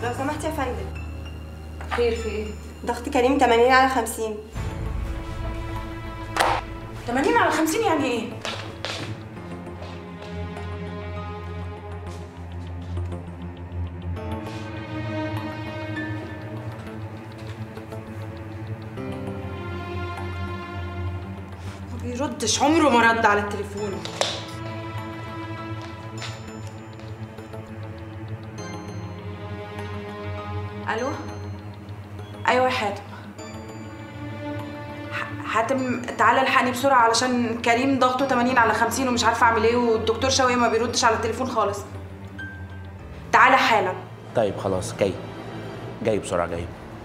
لو سمحت يا فندم خير في ايه ضغط كريم 80 على 50 80 على 50 يعني ايه ما بيردش عمره ما رد على التليفون الو ايوه يا حاتم ح- حاتم تعالى الحقني بسرعه علشان كريم ضغطه 80 على 50 ومش عارفه اعمل ايه والدكتور شوقي ما بيردش على التليفون خالص تعالى حالا طيب خلاص جاي جاي بسرعه جاي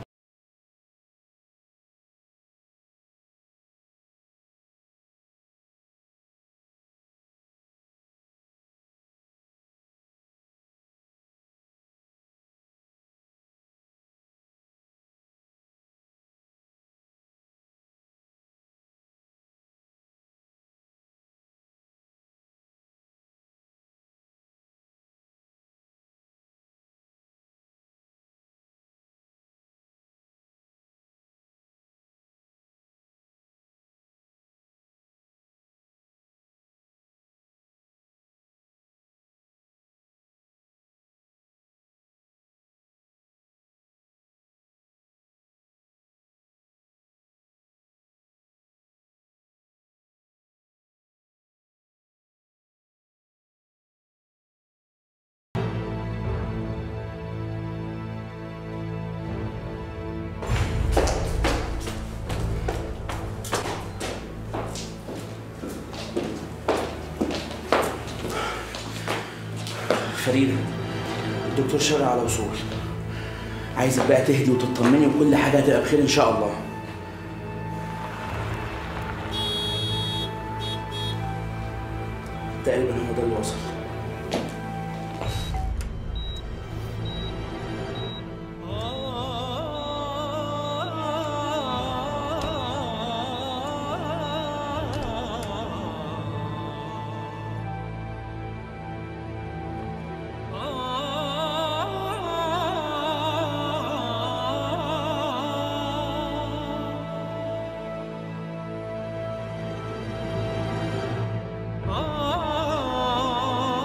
فريدة الدكتور شرع على وصول عايزك بقى تهدي وتطمني وكل حاجة هتبقى بخير إن شاء الله تقريبا هو ده اللي وصل Ah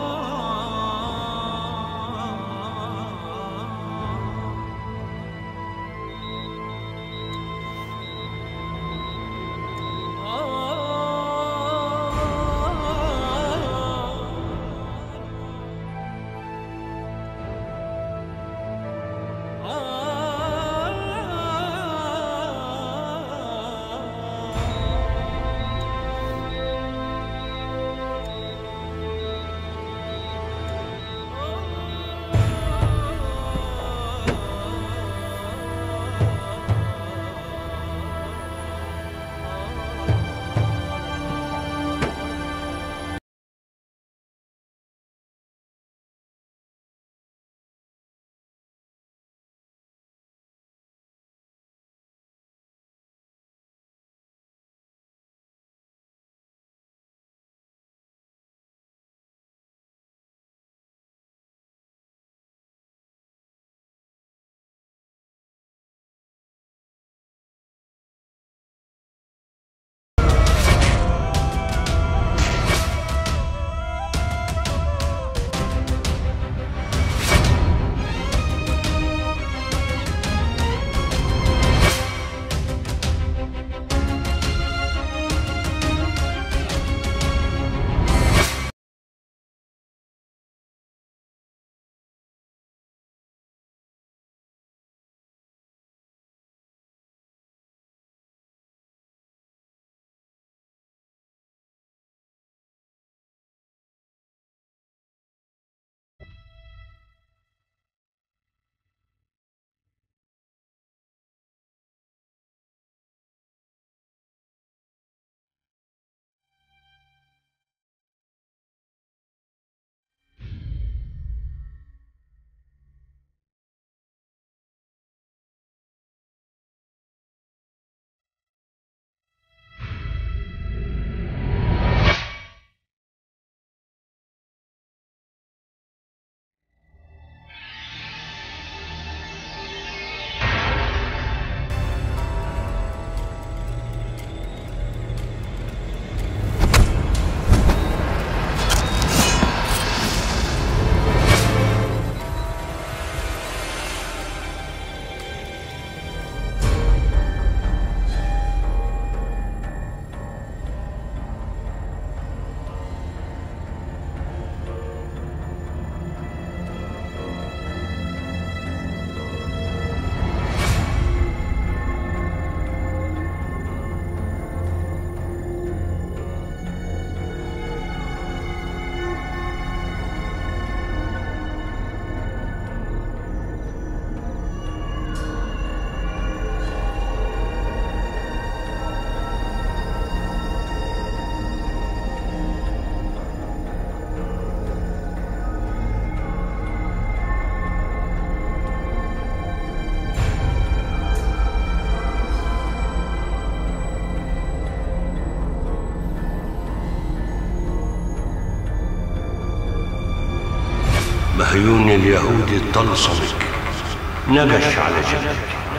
مهيون اليهودي الطلسمك نقش على جنبك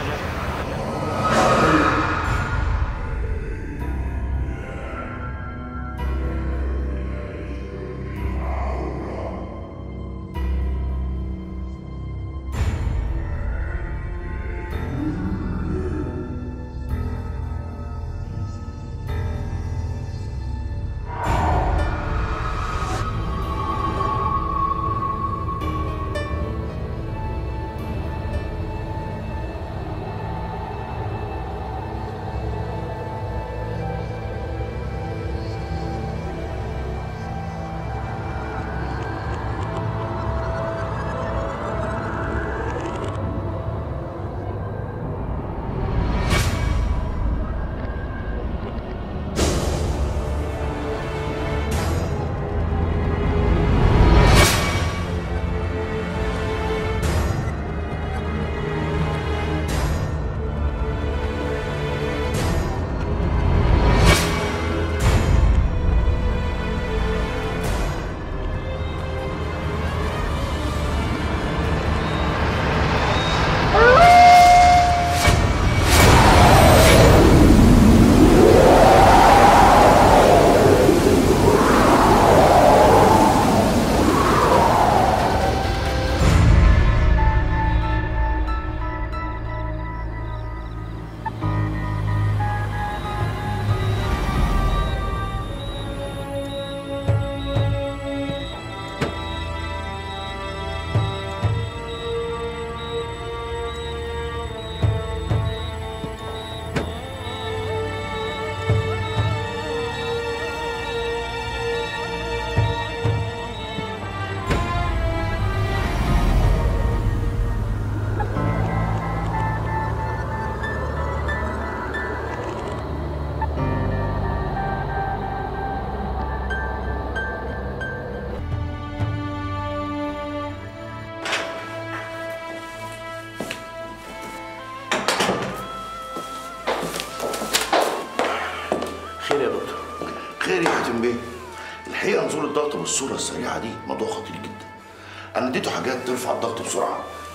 خير يا دكتور خير يا حاتم بيه الحقيقه نزول الضغط بالصوره السريعه دي موضوع خطير جدا انا اديته حاجات ترفع الضغط بسرعه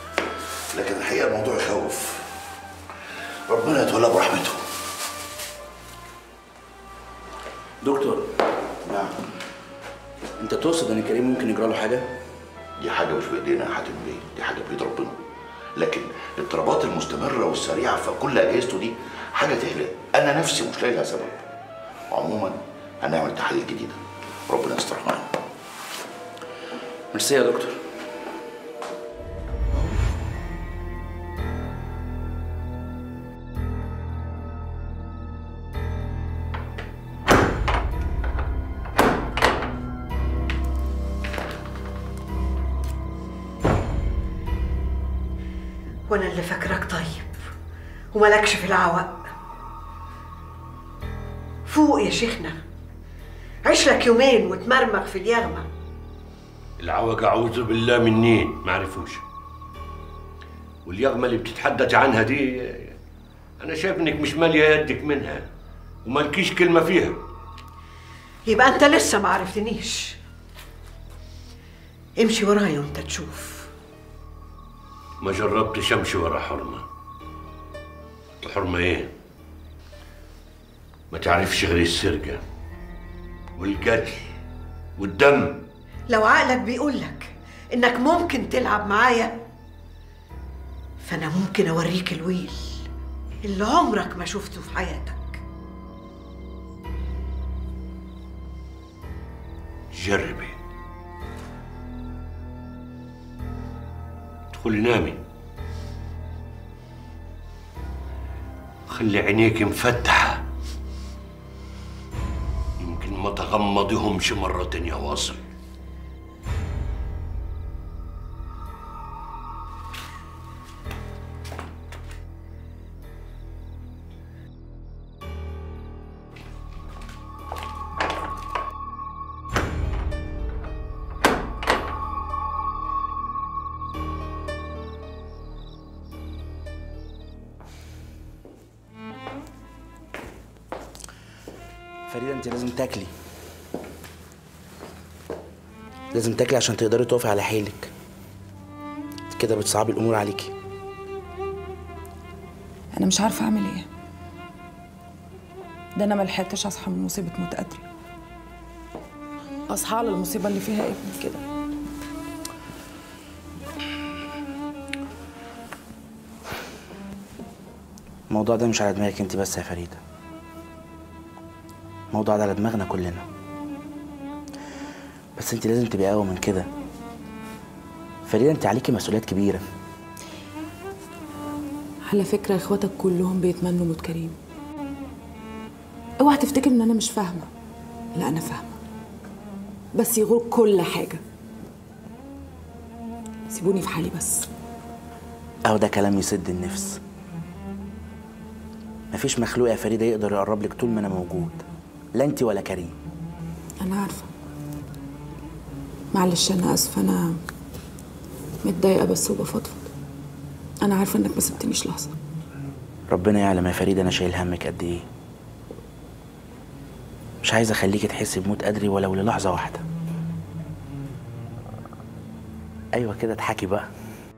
لكن الحقيقه الموضوع يخوف ربنا يتولى برحمته دكتور نعم انت تقصد ان كريم ممكن يجرى له حاجه دي حاجه مش بايدينا يا حاتم بيه دي حاجه بايد ربنا لكن الاضطرابات المستمره والسريعه في كل اجهزته دي حاجه تقلق انا نفسي مش لاقي لها سبب عموما هنعمل تحاليل جديده ربنا يستر معانا ميرسي يا دكتور وانا اللي فاكراك طيب وملكش في العوق فوق يا شيخنا عيش لك يومين وتمرمغ في اليغمة العوج اعوذ بالله منين ما عرفوش واليغمه اللي بتتحدث عنها دي انا شايف انك مش ماليه يدك منها ومالكيش كلمه فيها يبقى انت لسه ما عرفتنيش امشي ورايا وانت تشوف ما جربتش امشي ورا حرمه حرمه ايه ما تعرفش غير السرقه والقتل والدم لو عقلك بيقولك انك ممكن تلعب معايا فانا ممكن اوريك الويل اللي عمرك ما شفته في حياتك جربي ادخلي نامي خلي عينيك مفتحة يمكن ما تغمضيهمش مرة تانية واصل فريدة انت لازم تاكلي لازم تاكلي عشان تقدري تقفي على حيلك كده بتصعبي الامور عليكي انا مش عارفه اعمل ايه ده انا ما لحقتش اصحى من مصيبه موت قدري اصحى على المصيبه اللي فيها ابني كده الموضوع ده مش على دماغك انت بس يا فريده الموضوع ده على دماغنا كلنا بس انت لازم تبقي اقوى من كده فريده انت عليكي مسؤوليات كبيره على فكره اخواتك كلهم بيتمنوا موت كريم اوعى تفتكر ان انا مش فاهمه لا انا فاهمه بس يغور كل حاجه سيبوني في حالي بس اهو ده كلام يسد النفس مفيش مخلوق يا فريده يقدر يقرب لك طول ما انا موجود لا انت ولا كريم انا عارفه معلش انا اسفه انا متضايقه بس وبفضفض انا عارفه انك ما سبتنيش لحظه ربنا يعلم يا فريده انا شايل همك قد ايه مش عايز اخليكي تحسي بموت قدري ولو للحظه واحده ايوه كده اضحكي بقى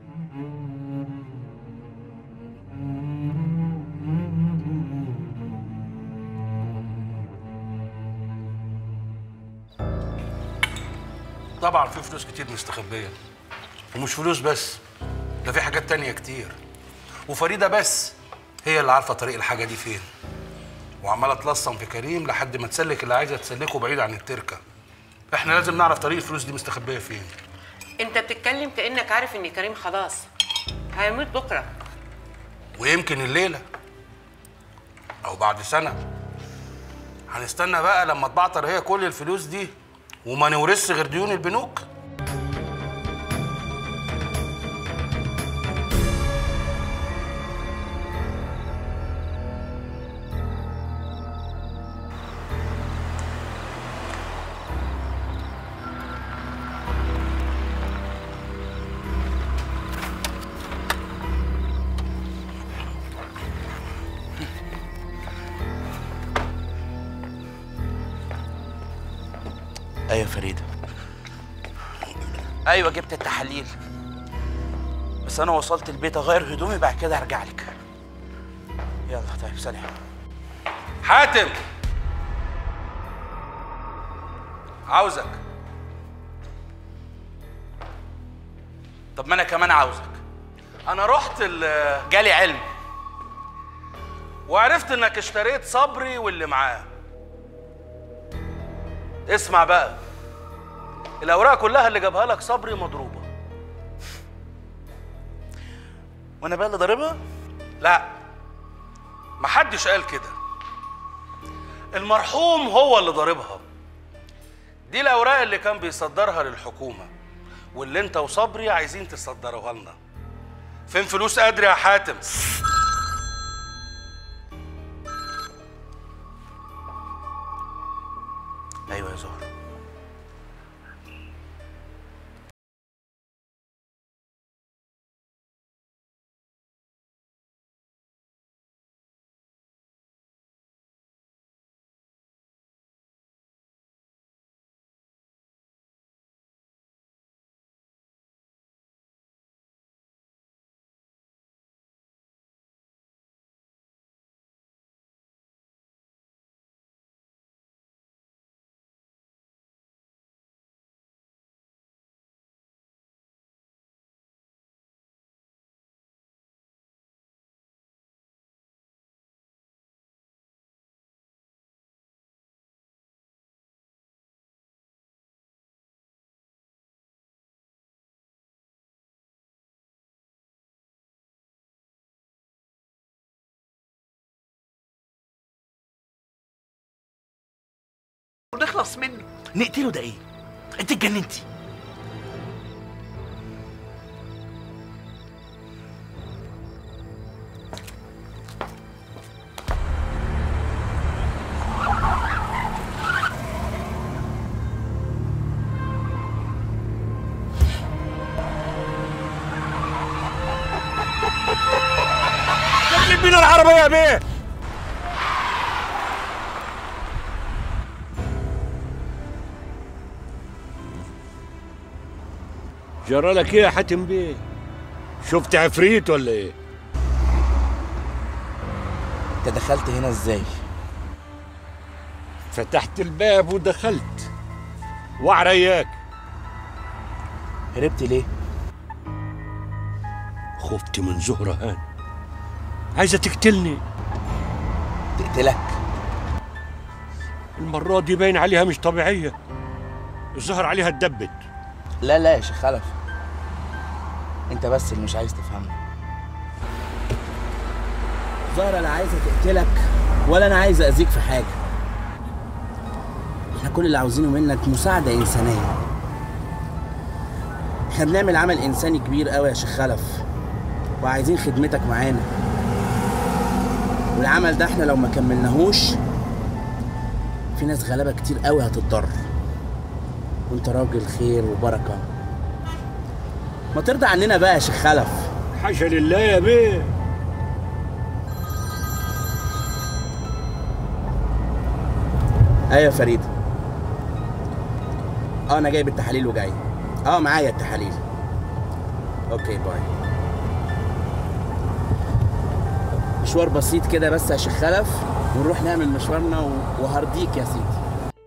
طبعا في فلوس كتير مستخبيه ومش فلوس بس ده في حاجات تانية كتير وفريده بس هي اللي عارفه طريق الحاجه دي فين وعماله تلصم في كريم لحد ما تسلك اللي عايزه تسلكه بعيد عن التركه احنا لازم نعرف طريق الفلوس دي مستخبيه فين انت بتتكلم كانك عارف ان كريم خلاص هيموت بكره ويمكن الليله او بعد سنه هنستنى بقى لما تبعتر هي كل الفلوس دي وما نورثش غير ديون البنوك ايوه فريده ايوه جبت التحاليل بس انا وصلت البيت اغير هدومي بعد كده ارجع لك يلا طيب سلام حاتم عاوزك طب ما انا كمان عاوزك انا رحت ال- جالي علم وعرفت انك اشتريت صبري واللي معاه اسمع بقى الاوراق كلها اللي جابها لك صبري مضروبه وانا بقى اللي ضاربها لا محدش قال كده المرحوم هو اللي ضاربها دي الاوراق اللي كان بيصدرها للحكومه واللي انت وصبري عايزين تصدروها لنا فين فلوس قدر يا حاتم ايوه يا زهر ونخلص منه نقتله ده ايه انت اتجننتي اقلب بينا العربية يا بيه جرى لك ايه يا حاتم بيه؟ شفت عفريت ولا ايه انت دخلت هنا ازاي فتحت الباب ودخلت وعرياك هربت ليه خفت من زهرة هان عايزة تقتلني تقتلك المرة دي باين عليها مش طبيعية الظهر عليها اتدبت لا لا يا شيخ خلف انت بس اللي مش عايز تفهمني زهرة لا عايزة تقتلك ولا انا عايز اذيك في حاجة احنا كل اللي عاوزينه منك مساعدة انسانية احنا بنعمل عمل انساني كبير قوي يا شيخ خلف وعايزين خدمتك معانا والعمل ده احنا لو ما كملناهوش في ناس غلابة كتير قوي هتتضر وانت راجل خير وبركة ما ترضى عننا بقى يا شيخ خلف حاشا لله يا بيه ايوه يا فريد اه انا جايب التحاليل وجاي اه معايا التحاليل اوكي باي مشوار بسيط كده بس يا شيخ خلف ونروح نعمل مشوارنا و... وهرضيك يا سيدي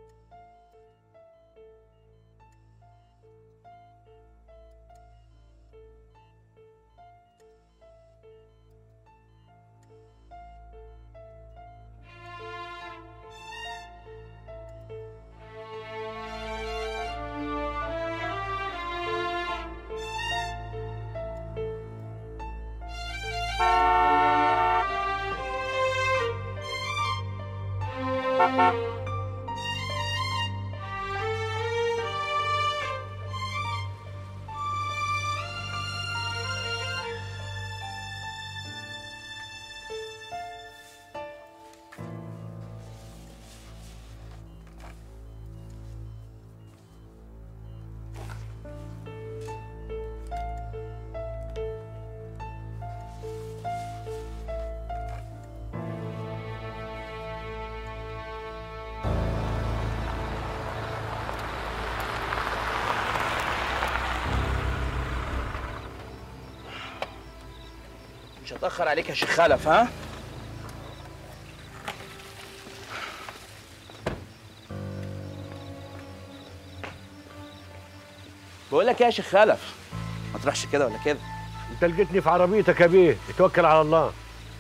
مش هتأخر عليك يا شيخ خلف ها بقول لك إيه يا شيخ خلف ما تروحش كده ولا كده انت لقيتني في عربيتك يا بيه اتوكل على الله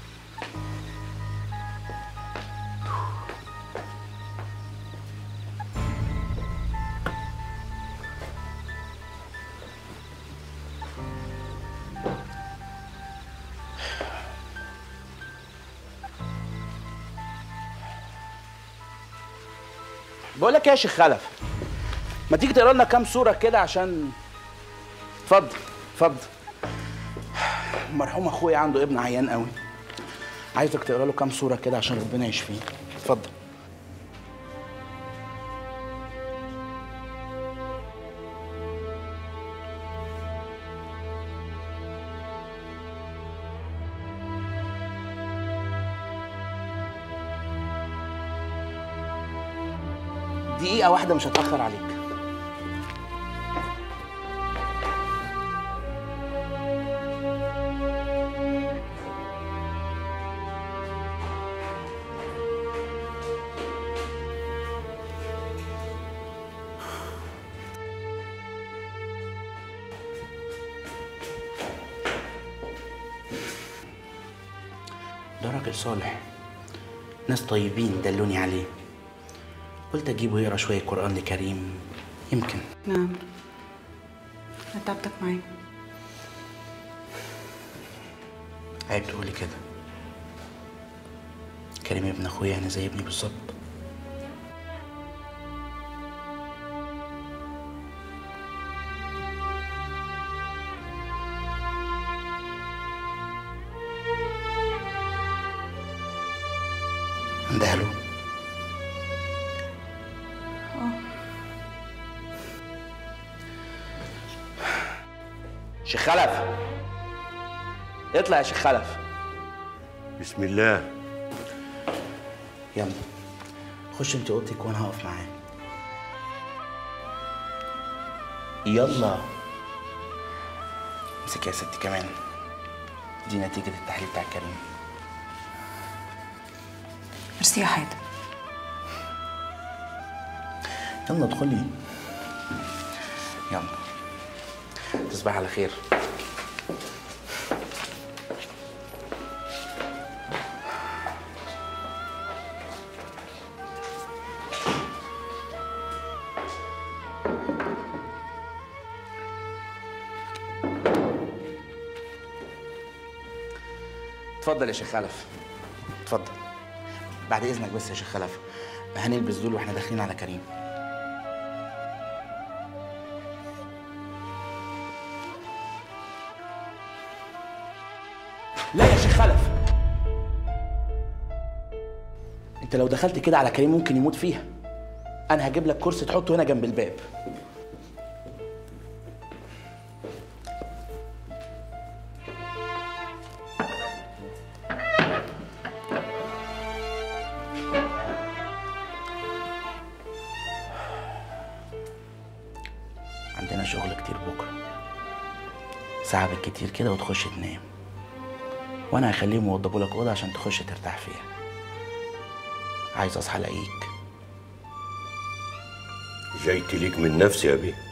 بقول لك إيه يا شيخ خلف ما تيجي تقرا لنا كام صوره كده عشان اتفضل اتفضل مرحوم اخويا عنده ابن عيان قوي عايزك تقرا له كام صوره كده عشان ربنا يشفيه اتفضل دقيقة واحدة مش هتأخر عليك ده راجل صالح ناس طيبين دلوني عليه قلت اجيبه يقرا شويه قران لكريم يمكن نعم أنا تعبتك معايا عيب تقولي كده كريم ابن اخويا يعني زي ابني بالظبط عندها له شيخ خلف اطلع يا شيخ خلف بسم الله يلا خش انت اوضتك وانا هقف معاه يلا امسك يا ستي كمان دي نتيجة التحليل بتاع كريم ميرسي يا حيدر يلا ادخلي يلا تصبح على خير اتفضل يا شيخ خلف اتفضل بعد اذنك بس يا شيخ خلف هنلبس دول واحنا داخلين على كريم لا يا شيخ خلف انت لو دخلت كده على كريم ممكن يموت فيها انا هجيب لك كرسي تحطه هنا جنب الباب عندنا شغل كتير بكره ساعة بالكتير كده وتخش تنام وانا هخليهم يوضبوا لك اوضه عشان تخش ترتاح فيها عايز اصحى الاقيك جايت ليك من نفسي يا بيه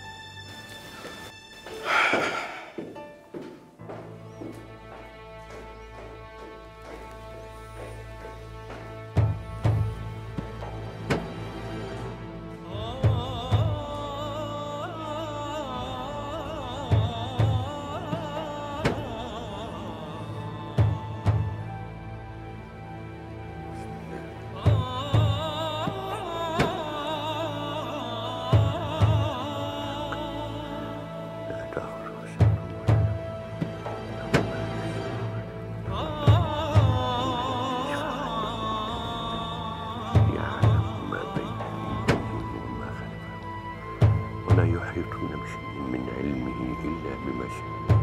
يعلم ما بين أيديهم وما خلفهم ولا يحيطون بشيء من علمه إلا بما شاء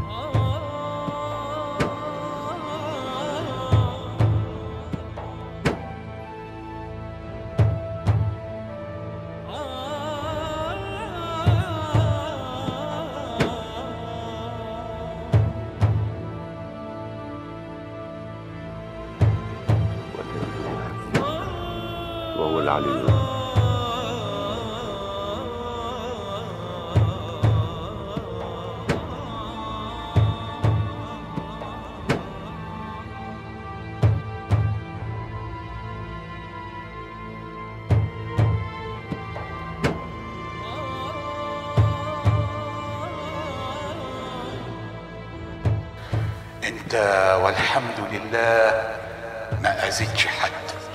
وهو العلي العظيم انت والحمد لله ما اذيتش حد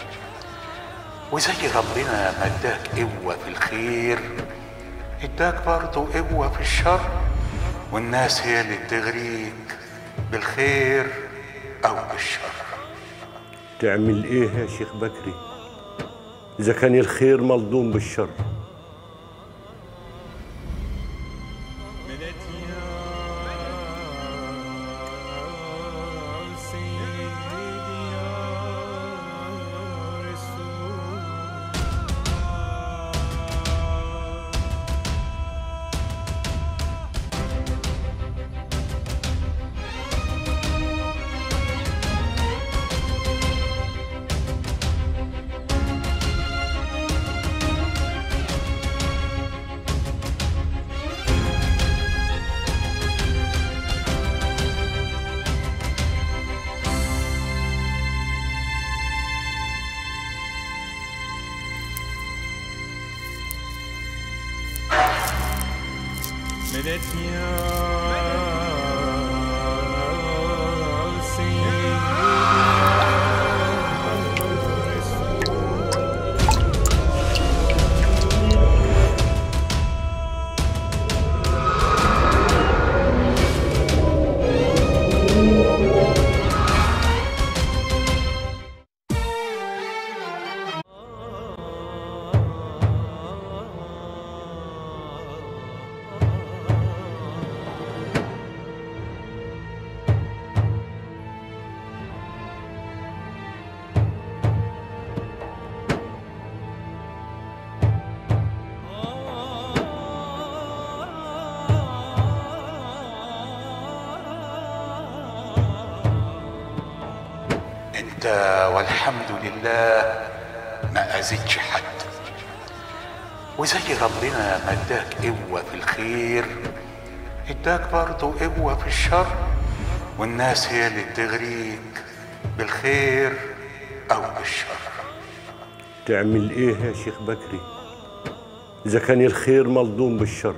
وزي ربنا ما اداك قوة في الخير اداك برضه قوة في الشر والناس هي اللي بتغريك بالخير او بالشر تعمل إيه يا شيخ بكري إذا كان الخير ملضوم بالشر انت والحمد لله ما اذيتش حد وزي ربنا ما اداك قوة في الخير اداك برضه قوة في الشر والناس هي اللي بتغريك بالخير او بالشر تعمل ايه يا شيخ بكري اذا كان الخير ملضوم بالشر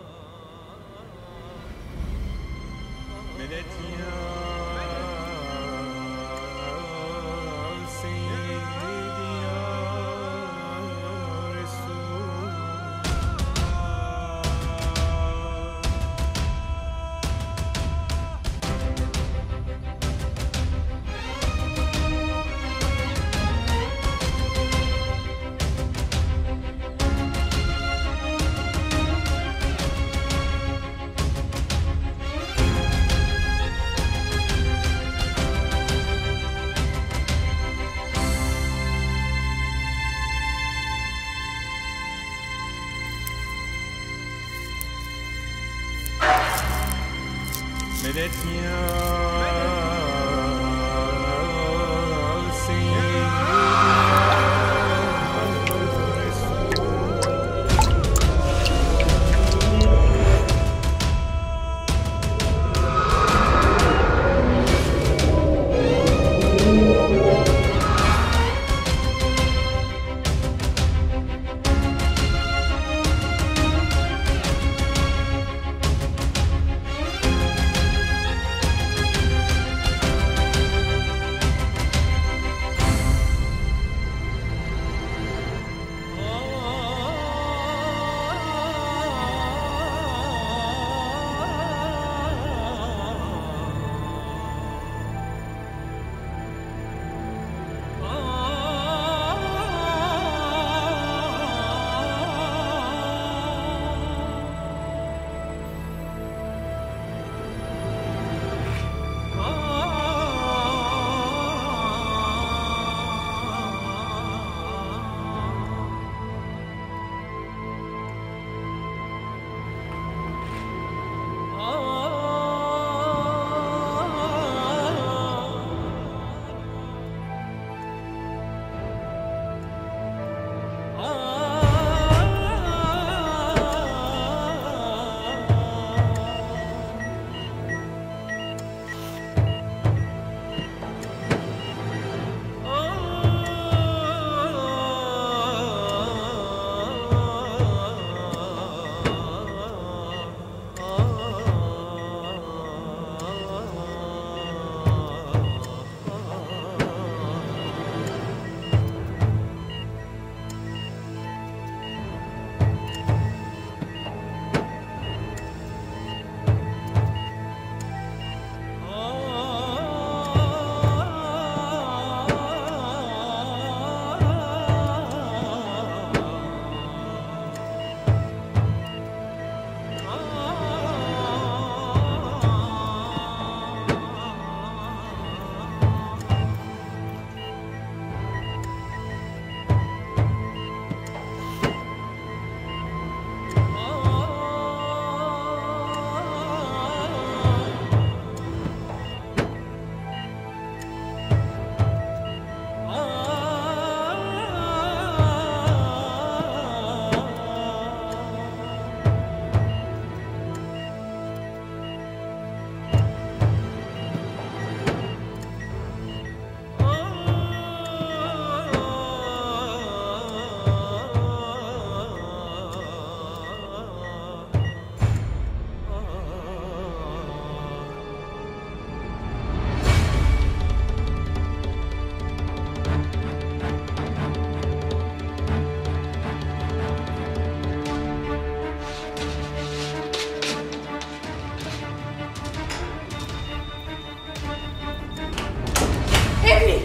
ابني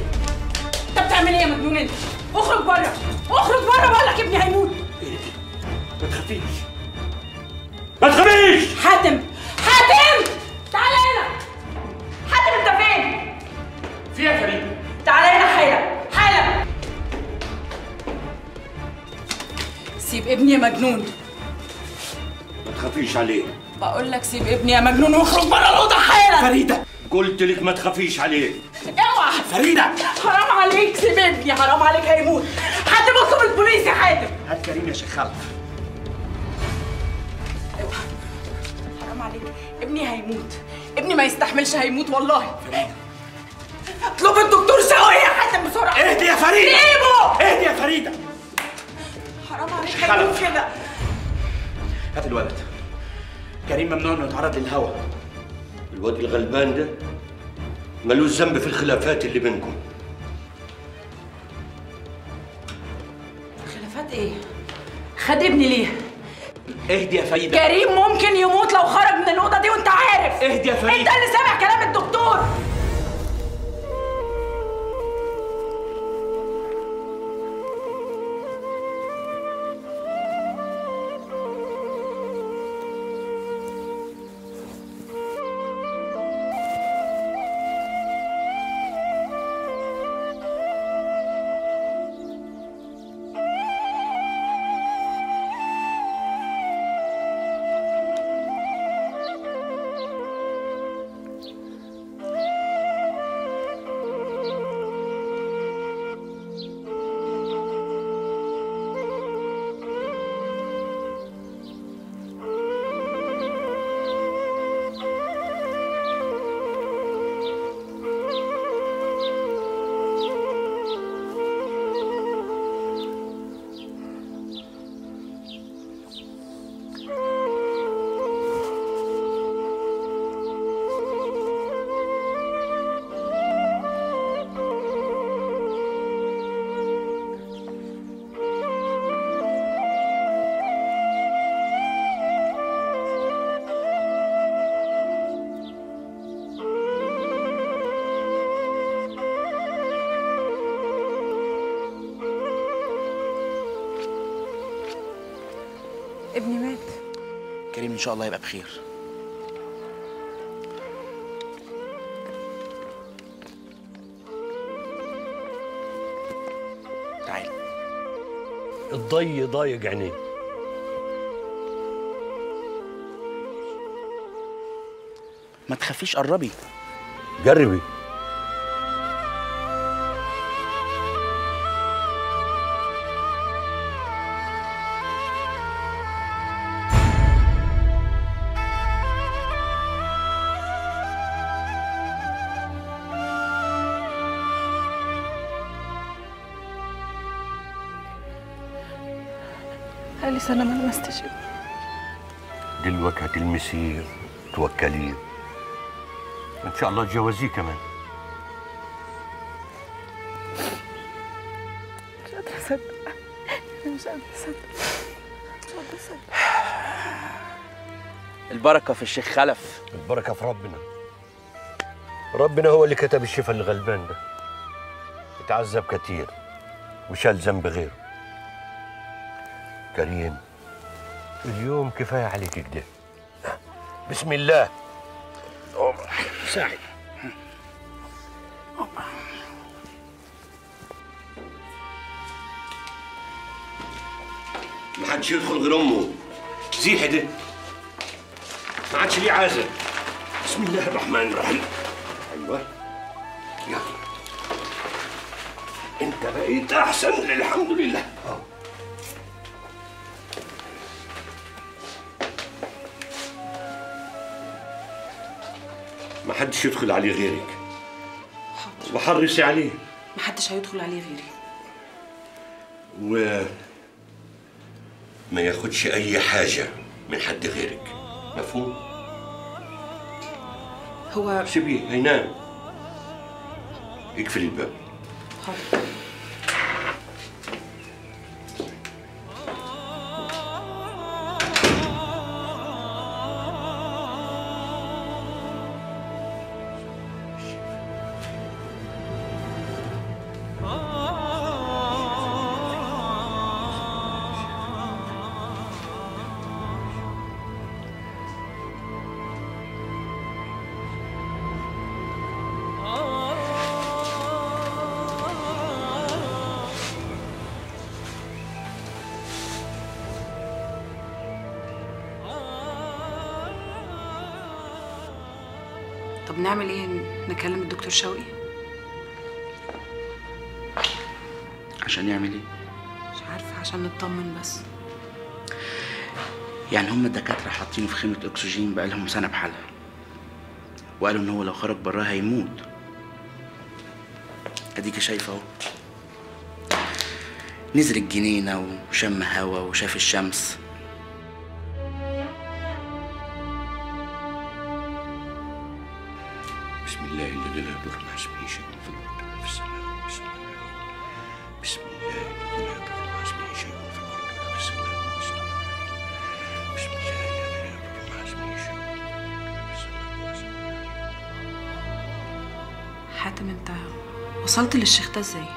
انت بتعمل ايه يا مجنون انت اخرج بره اخرج بره بقول لك ابني هيموت ما تخافيش ما تخافيش حاتم حاتم تعالى هنا حاتم انت فين في يا فريد تعالى هنا حالا حالا سيب ابني يا مجنون ما تخافيش عليه بقول لك سيب ابني يا مجنون واخرج بره الاوضه حالا فريده قلت لك ما تخافيش عليه اوعى فريده حرام عليك سيب ابني حرام عليك هيموت حد بصوا بالبوليس يا حاتم هات كريم يا شيخ خلف حرام عليك ابني هيموت ابني ما يستحملش هيموت والله اطلب الدكتور شوقي يا حاتم بسرعه اهدي يا فريده سيبه اهدي يا فريده حرام عليك خلف. هيموت كده هات الولد كريم ممنوع انه يتعرض للهواء الواد الغلبان ده ملوش ذنب في الخلافات اللي بينكم خلافات ايه خد ابني ليه اهدي يا فريده كريم ممكن يموت لو خرج من الاوضه دي وانت عارف اهدي يا فريده انت اللي سامع كلام الدكتور ابني مات كريم ان شاء الله يبقى بخير تعال الضي ضايق عينيه ما تخافيش قربي جربي بقالي سنه ما لمستش دلوقتي هتلمسيه توكليه ان شاء الله تجوزيه كمان مش قادره اصدق أنا مش قادره اصدق مش قادره اصدق البركه في الشيخ خلف البركه في ربنا ربنا هو اللي كتب الشفاء للغلبان ده اتعذب كتير وشال ذنب غيره كريم اليوم كفايه عليك كده بسم الله ساعد ما حدش يدخل غير امه زيحه ده ما عادش ليه عازه بسم الله الرحمن الرحيم ايوه يلا انت بقيت احسن الحمد لله آه. ما حدش يدخل عليه غيرك حاضر وحرصي عليه محدش هيدخل عليه غيري و ما ياخدش اي حاجه من حد غيرك مفهوم هو سيبيه هينام اقفل الباب حاضر طب نعمل ايه نكلم الدكتور شوقي عشان يعمل ايه مش عارفه عشان نطمن بس يعني هم الدكاتره حاطينه في خيمه اكسجين بقالهم سنه بحالها وقالوا ان هو لو خرج براها هيموت اديكي شايفه اهو نزل الجنينه وشم هوا وشاف الشمس بسم الله الذي لا يضر مع اسمه شيء في الارض ولا في السماء بسم الله بسم الله الذي لا يضر مع اسمه شيء في الارض ولا في السماء بسم الله الذي لا يضر مع اسمه شيء في السماء حاتم انت وصلت للشيخ ده ازاي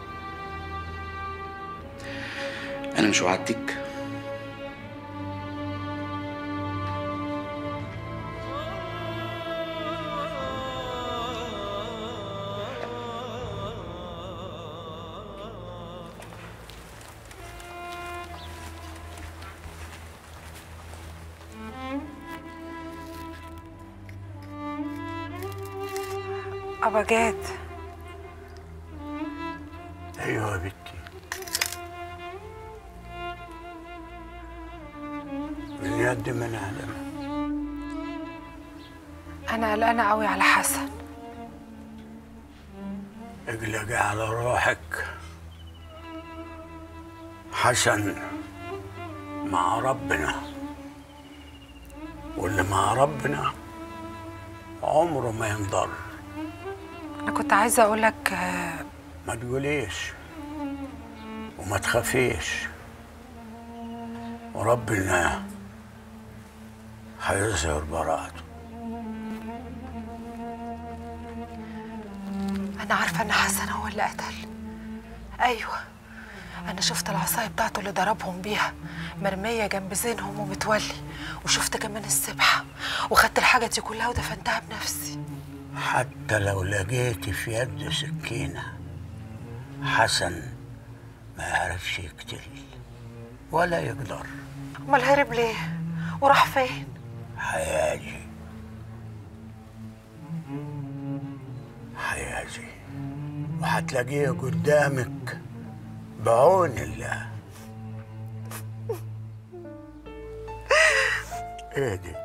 انا مش وعدتك أبا جاد ايوه يا بنتي من يد من اعلم أنا قلقانة قوي على حسن اقلقي على روحك حسن مع ربنا واللي مع ربنا عمره ما ينضر أنا كنت عايزة أقولك آه، ما تقوليش وما تخافيش وربنا هيظهر براءته أنا عارفة إن حسن هو اللي قتل أيوة أنا شفت العصاية بتاعته اللي ضربهم بيها مرمية جنب زينهم ومتولي وشفت كمان السبحة وخدت الحاجة دي كلها ودفنتها بنفسي حتى لو لقيتي في يد سكينة حسن ما يعرفش يقتل ولا يقدر أمال هرب ليه؟ وراح فين؟ هيجي هيجي وهتلاقيه قدامك بعون الله ايه دي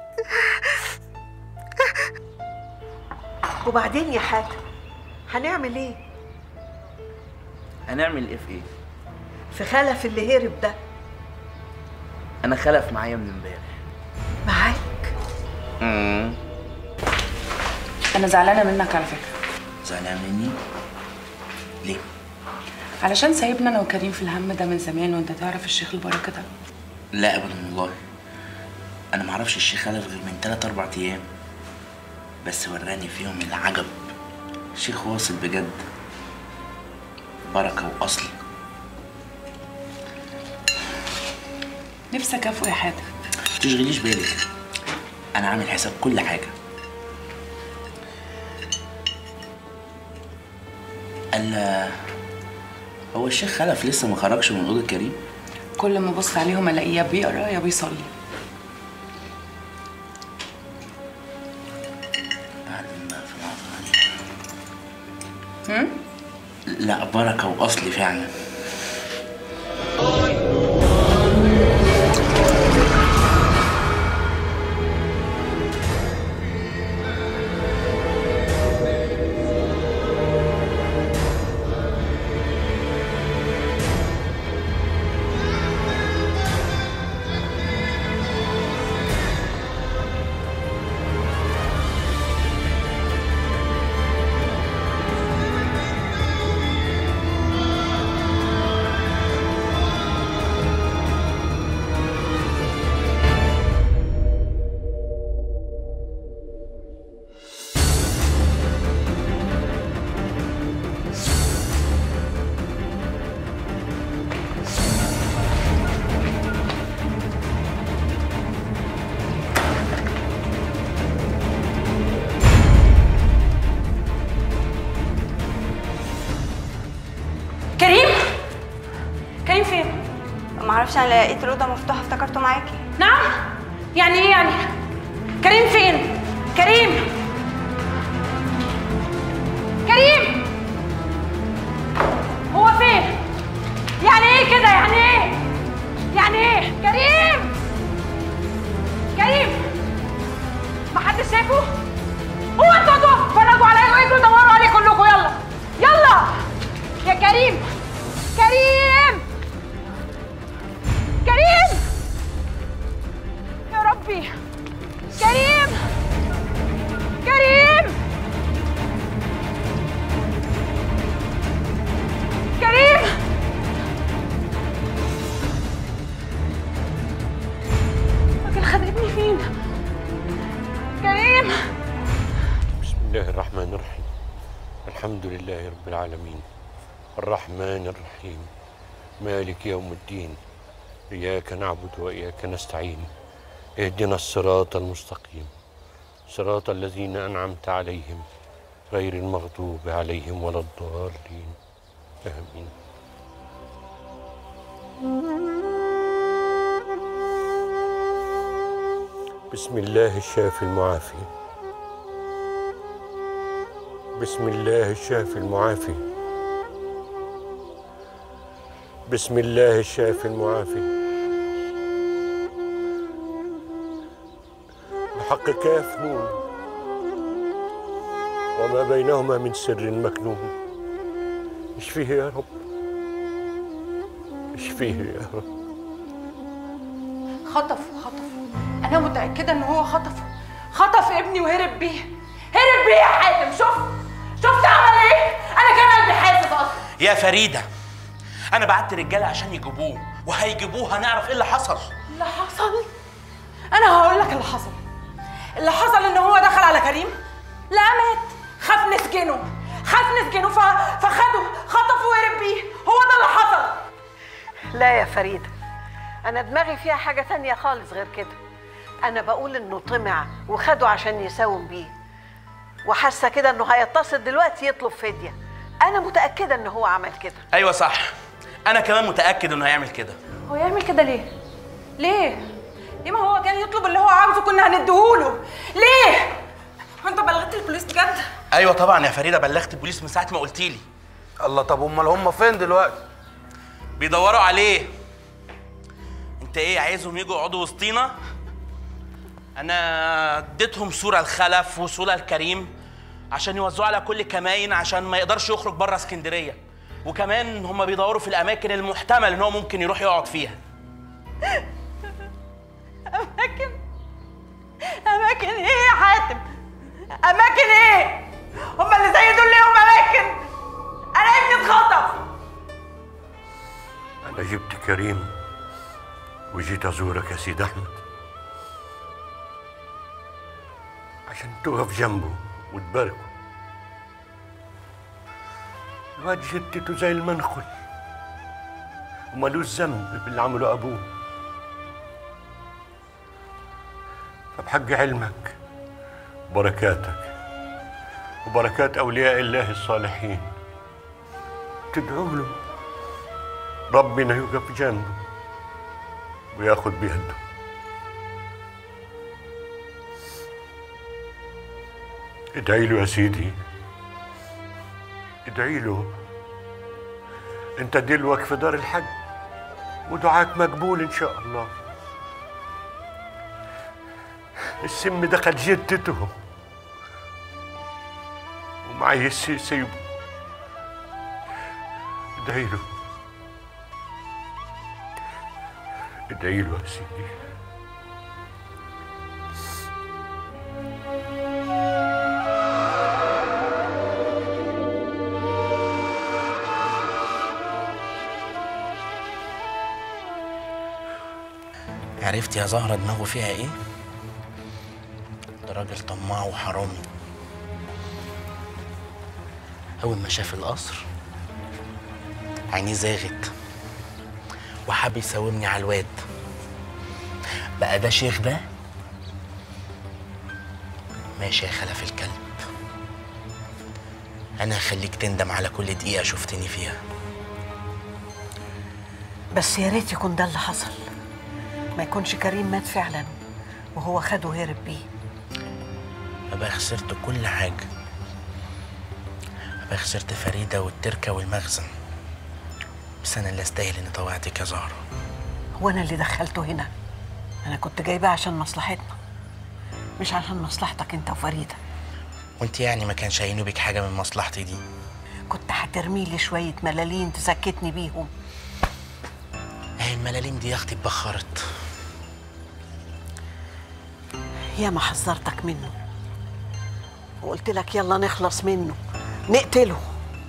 وبعدين يا حاتم هنعمل ايه هنعمل ايه في ايه في خلف اللي هرب ده انا خلف معايا من امبارح معاك امم انا زعلانه منك على فكره زعلان مني ليه علشان سايبنا انا وكريم في الهم ده من زمان وانت تعرف الشيخ البركه ده لا ابدا والله انا ما اعرفش الشيخ خلف غير من 3 4 ايام بس وراني فيهم العجب شيخ واصل بجد بركه واصل نفسك افوق يا حاتم ما تشغليش بالك انا عامل حساب كل حاجه الا هو الشيخ خلف لسه ما خرجش من اوضه كريم كل ما ابص عليهم الاقيه يا بيقرا يا بيصلي بعدين بقى في العطا دي. هم؟ لا بركه واصلي فعلا كريم كريم فين ما اعرفش انا لقيت الاوضه مفتوحه افتكرته معاكي نعم يعني ايه يعني كريم فين كريم كريم هو فين كريم بسم الله الرحمن الرحيم الحمد لله رب العالمين الرحمن الرحيم مالك يوم الدين إياك نعبد وإياك نستعين اهدنا الصراط المستقيم صراط الذين أنعمت عليهم غير المغضوب عليهم ولا الضالين آمين بسم الله الشافي المعافي بسم الله الشافي المعافي بسم الله الشافي المعافي بحق كاف نون وما بينهما من سر مكنون اشفيه يا رب اشفيه يا رب خطفه خطفه انا متاكده ان هو خطفه خطف ابني وهرب بيه هرب بيه يا حاتم شوف شفت عمل ايه انا كان قلبي حاسس اصلا يا فريده انا بعت رجاله عشان يجيبوه وهيجيبوه هنعرف ايه اللي حصل اللي حصل انا هقول لك اللي حصل اللي حصل ان هو دخل على كريم لا مات خاف نسجنه خاف نسجنه ف... فخده خطفه وهرب بيه هو ده اللي حصل لا يا فريدة أنا دماغي فيها حاجة تانية خالص غير كده أنا بقول إنه طمع وخده عشان يساوم بيه وحاسة كده إنه هيتصل دلوقتي يطلب فدية أنا متأكدة إن هو عمل كده ايوه صح انا كمان متاكد انه هيعمل كده هو يعمل كده ليه ليه ليه ما هو كان يطلب اللي هو عاوزه كنا هنديهوله ليه انت بلغت البوليس بجد ايوه طبعا يا فريده بلغت البوليس من ساعه ما قلتي لي الله طب امال هم فين دلوقتي بيدوروا عليه انت ايه عايزهم يجوا يقعدوا وسطينا انا اديتهم صوره الخلف وصوره الكريم عشان يوزعوا على كل كماين عشان ما يقدرش يخرج بره اسكندريه وكمان هم بيدوروا في الاماكن المحتمل ان هو ممكن يروح يقعد فيها اماكن اماكن ايه يا حاتم اماكن ايه هما اللي زي دول ليهم اماكن انا ابني اتخطف أنا جبت كريم وجيت أزورك يا سيد أحمد عشان تقف جنبه وتباركه الواد جدته زي المنخل ومالوش ذنب باللي عمله أبوه فبحق علمك وبركاتك وبركات أولياء الله الصالحين تدعو له ربنا يقف جنبه وياخد بيده ادعي له يا سيدي ادعي له انت دلوك في دار الحج ودعاك مقبول ان شاء الله السم دخل جدته ومعي السي سيبه ادعي له ادعي له يا سيدي عرفت يا زهرة دماغه فيها ايه؟ ده راجل طماع وحرامي أول ما شاف القصر عينيه زاغت وحب يساومني على الواد بقى ده شيخ ده ماشي يا خلف الكلب أنا هخليك تندم على كل دقيقة شفتني فيها بس يا ريت يكون ده اللي حصل ما يكونش كريم مات فعلا وهو خده وهرب بيه أبقى خسرت كل حاجة أبقى خسرت فريدة والتركة والمخزن بس أنا اللي أستاهل إني طوعتك يا زهرة هو انا اللي دخلته هنا انا كنت جايباه عشان مصلحتنا مش عشان مصلحتك انت وفريده وأنت يعني ما كانش هينوبك حاجة من مصلحتي دي كنت هترمي لي شويه ملالين تسكتني بيهم أهي الملاليم دي يا أختي اتبخرت يا ما حذرتك منه وقلت لك يلا نخلص منه نقتله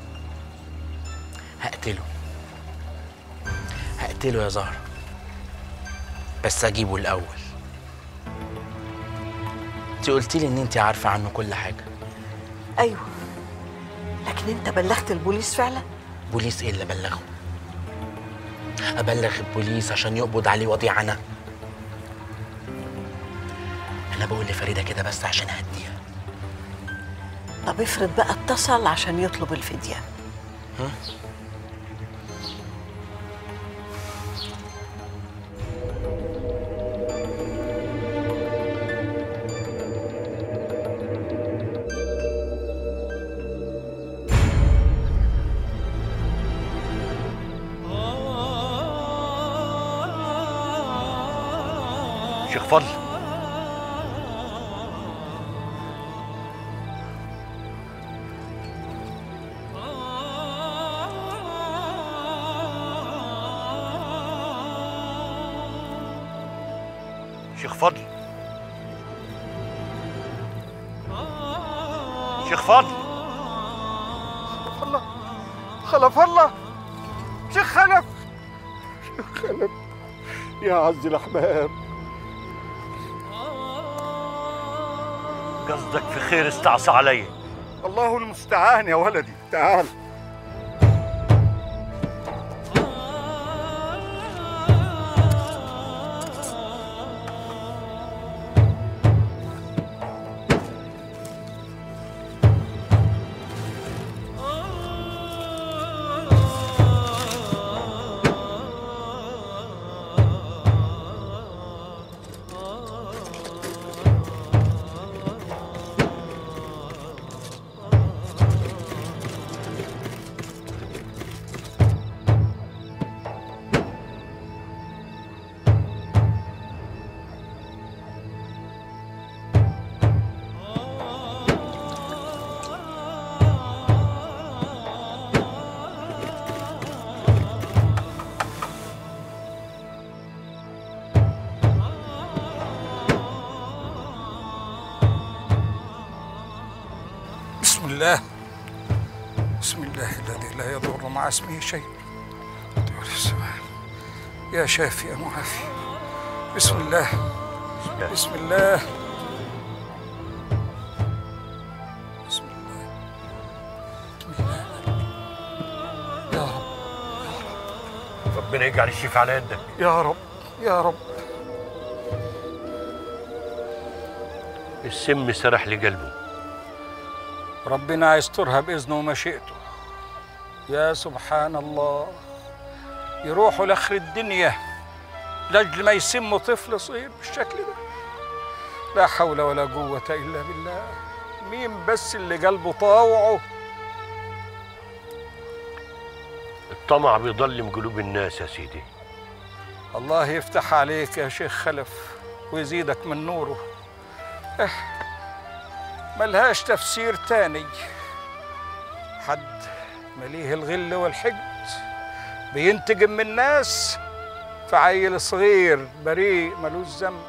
هقتله هقتله يا زهرة بس أجيبه الأول انت قلتي لي ان انت عارفه عنه كل حاجه ايوه لكن انت بلغت البوليس فعلا بوليس ايه اللي بلغه ابلغ البوليس عشان يقبض عليه وضيع انا انا بقول لفريده كده بس عشان اهديها طب افرض بقى اتصل عشان يطلب الفديه ها؟ شيخ فضل شيخ فضل شيخ فضل الله خلف الله شيخ خلف شيخ خلف يا عز الأحباب قصدك في خير استعصى علي الله المستعان يا ولدي تعال بسم الله بسم الله الذي لا يضر مع اسمه شيء طيور السماء يا شافي يا معافي بسم الله بسم الله بسم الله بسم الله يا رب ربنا يجعل الشفاء على يدك يا رب يا رب السم سرح لقلبه ربنا يسترها بإذنه ومشيئته يا سبحان الله يروحوا لآخر الدنيا لأجل ما يسموا طفل صغير بالشكل ده لا حول ولا قوة إلا بالله مين بس اللي قلبه طاوعه الطمع بيضلم قلوب الناس يا سيدي الله يفتح عليك يا شيخ خلف ويزيدك من نوره اه ملهاش تفسير تاني حد مليه الغل والحقد بينتقم من الناس في عيل صغير بريء ملوش ذنب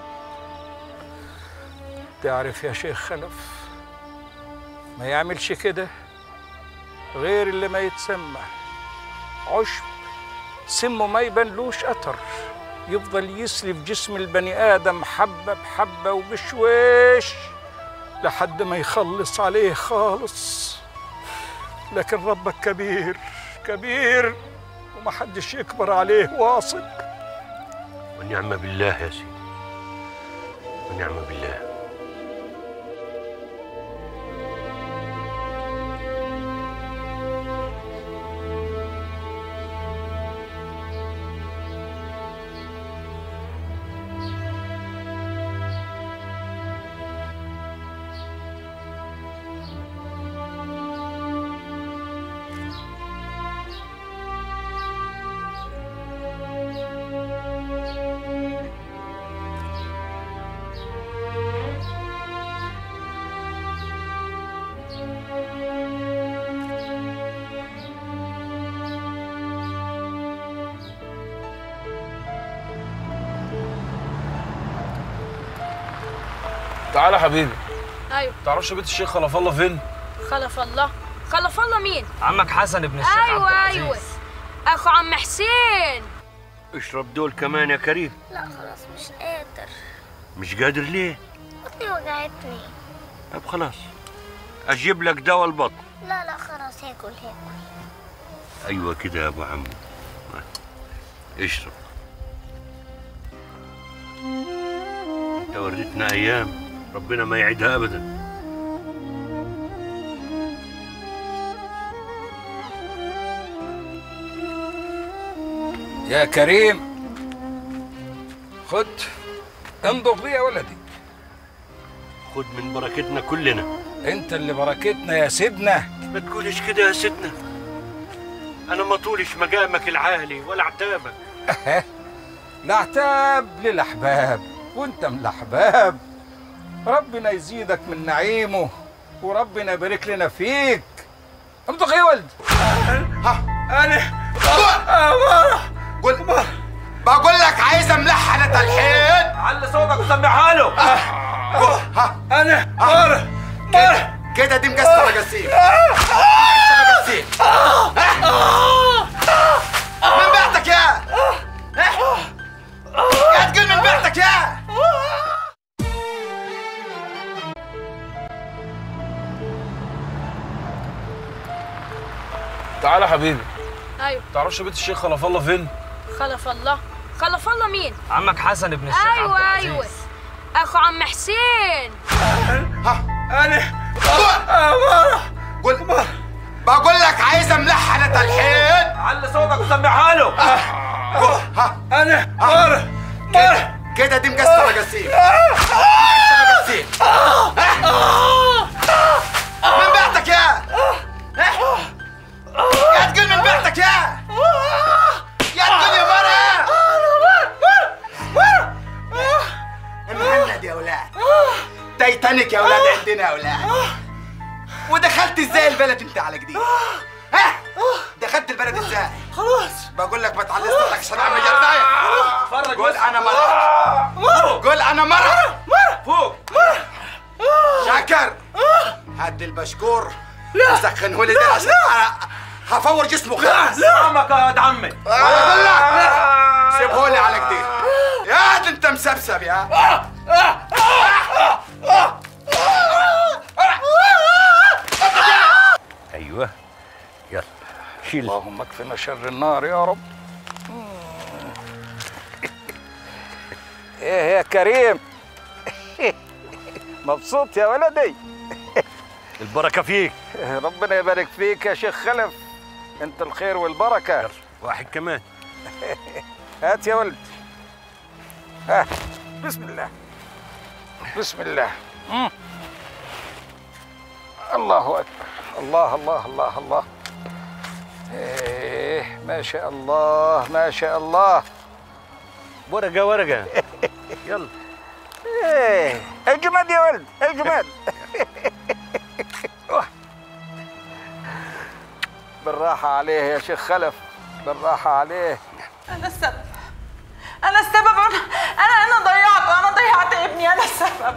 تعرف يا شيخ خلف ما يعملش كده غير اللي ما يتسمى عشب سمه ما يبانلوش أثر يفضل يسري في جسم البني آدم حبة بحبة وبشويش لحد ما يخلص عليه خالص لكن ربك كبير كبير ومحدش يكبر عليه واصل ونعم بالله يا سيدي ونعم بالله تعالى يا حبيبي ايوه تعرفش بيت الشيخ خلف الله فين خلف الله خلف الله مين عمك حسن ابن الشيخ ايوه عبد ايوه العزيز. اخو عم حسين اشرب دول كمان يا كريم لا خلاص مش قادر مش قادر ليه بطني وجعتني طب خلاص اجيب لك دواء البطن لا لا خلاص هاكل هاكل ايوه كده يا ابو عمو اشرب انت وريتنا ايام ربنا ما يعيدها ابدا يا كريم خد انضغ بيه يا ولدي خد من بركتنا كلنا انت اللي بركتنا يا سيدنا ما تقولش كده يا سيدنا انا ما طولش مقامك العالي ولا عتابك لا عتاب للاحباب وانت من الاحباب ربنا يزيدك من نعيمه وربنا يبارك لنا فيك انضغ يا ولد انا قول بقول لك عايز ملحنة الحين علي صوتك وسمعها له انا مر مر كده دي مكسره جسيم مكسره جسيم من بعتك يا يا تقول من بعتك يا تعالى يا حبيبي ايوه تعرفش بيت الشيخ خلف الله فين؟ خلف الله خلف الله مين عمك حسن ابن الشيخ ايوه عبد ايوه العزيز. اخو عم حسين انا قول بقول لك عايز ملحنة الحين علي صوتك وسمعها له انا مر مر كده دي مكسره جسيم مكسره جسيم من بعتك يا يا تقول من بعتك يا يا تقول يا مرة مهند يا ولاد تايتانيك يا ولاد عندنا يا ولاد ودخلت ازاي البلد انت على جديد ها دخلت البلد ازاي خلاص بقول لك ما تعلي صوتك عشان اعمل جردايه فرج قول انا مرة قول انا مرة فوق شاكر هات البشكور سخنه لي ده عشان أنا هفور جسمه خلاص سلامك يا واد عمي بقول لك سيبه لي على جديد يا ده انت مسبسب يا ايوه يلا شيل اللهم اكفنا شر النار يا رب ايه يا كريم مبسوط يا ولدي البركه فيك ربنا يبارك فيك يا شيخ خلف انت الخير والبركه واحد كمان هات يا ولد ها بسم الله بسم الله مم. الله اكبر الله الله الله الله ايه ما شاء الله ما شاء الله ورقه ورقه يلا ايه اجمد يا ولد اجمد بالراحة عليه يا شيخ خلف بالراحة عليه انا السبب انا السبب انا انا انا ضيعته انا ضيعت ابني انا السبب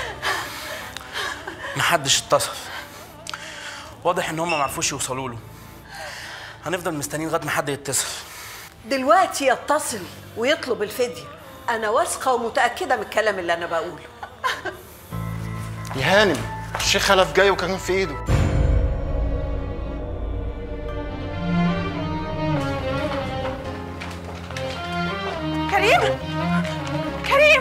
محدش اتصل واضح ان هم ما عرفوش يوصلوا له هنفضل مستنيين لغايه ما حد يتصل دلوقتي يتصل ويطلب الفدية أنا واثقة ومتأكدة من الكلام اللي أنا بقوله يا هانم الشيخ خلف جاي وكان في ايده كريم كريم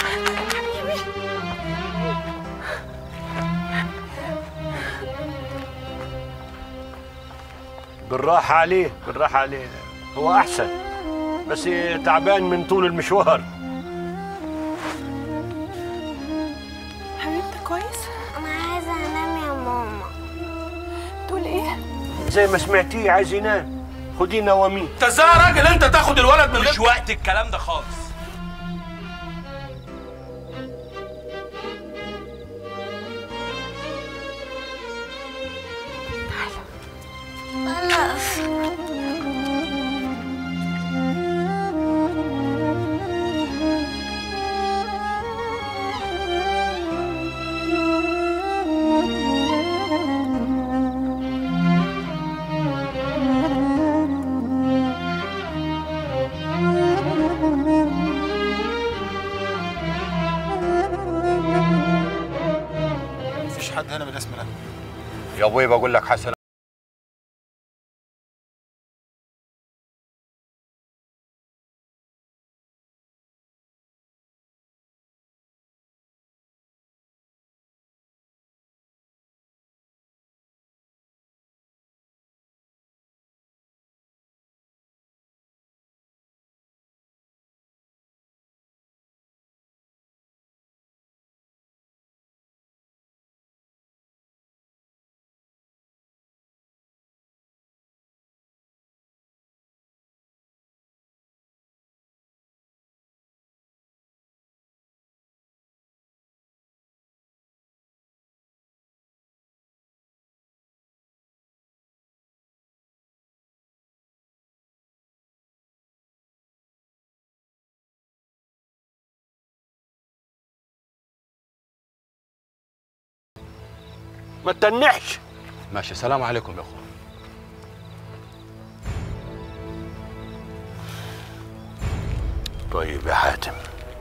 بالراحه عليه بالراحه عليه هو احسن بس تعبان من طول المشوار حبيبتي كويس انا عايزه انام يا ماما تقول ايه زي ما سمعتيه عايز ينام خديه نواميه انت ازاي يا راجل انت تاخد الولد من مش وقت الكلام ده خالص خلاص Thank you. مفيش حد هنا بالاسم ده يا ابوي بقول لك حسن ما تنحش ماشي سلام عليكم يا اخو طيب يا حاتم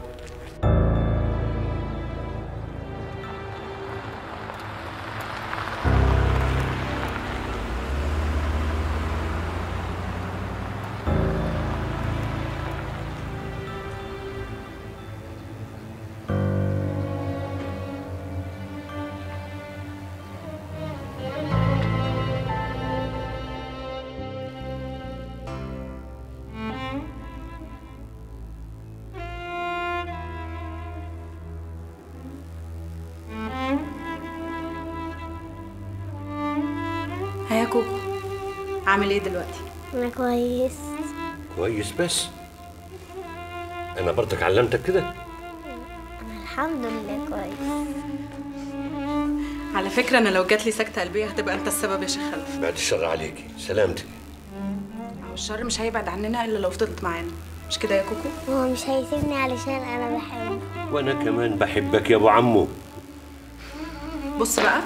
ها يا كوكو عامل ايه دلوقتي انا كويس كويس بس انا برضك علمتك كده انا الحمد لله كويس على فكره انا لو جات لي سكته قلبيه هتبقى انت السبب يا شيخ خلف بعد الشر عليكي سلامتك هو الشر مش هيبعد عننا الا لو فضلت معانا مش كده يا كوكو هو مش هيسيبني علشان انا بحبه وانا كمان بحبك يا ابو عمو بص بقى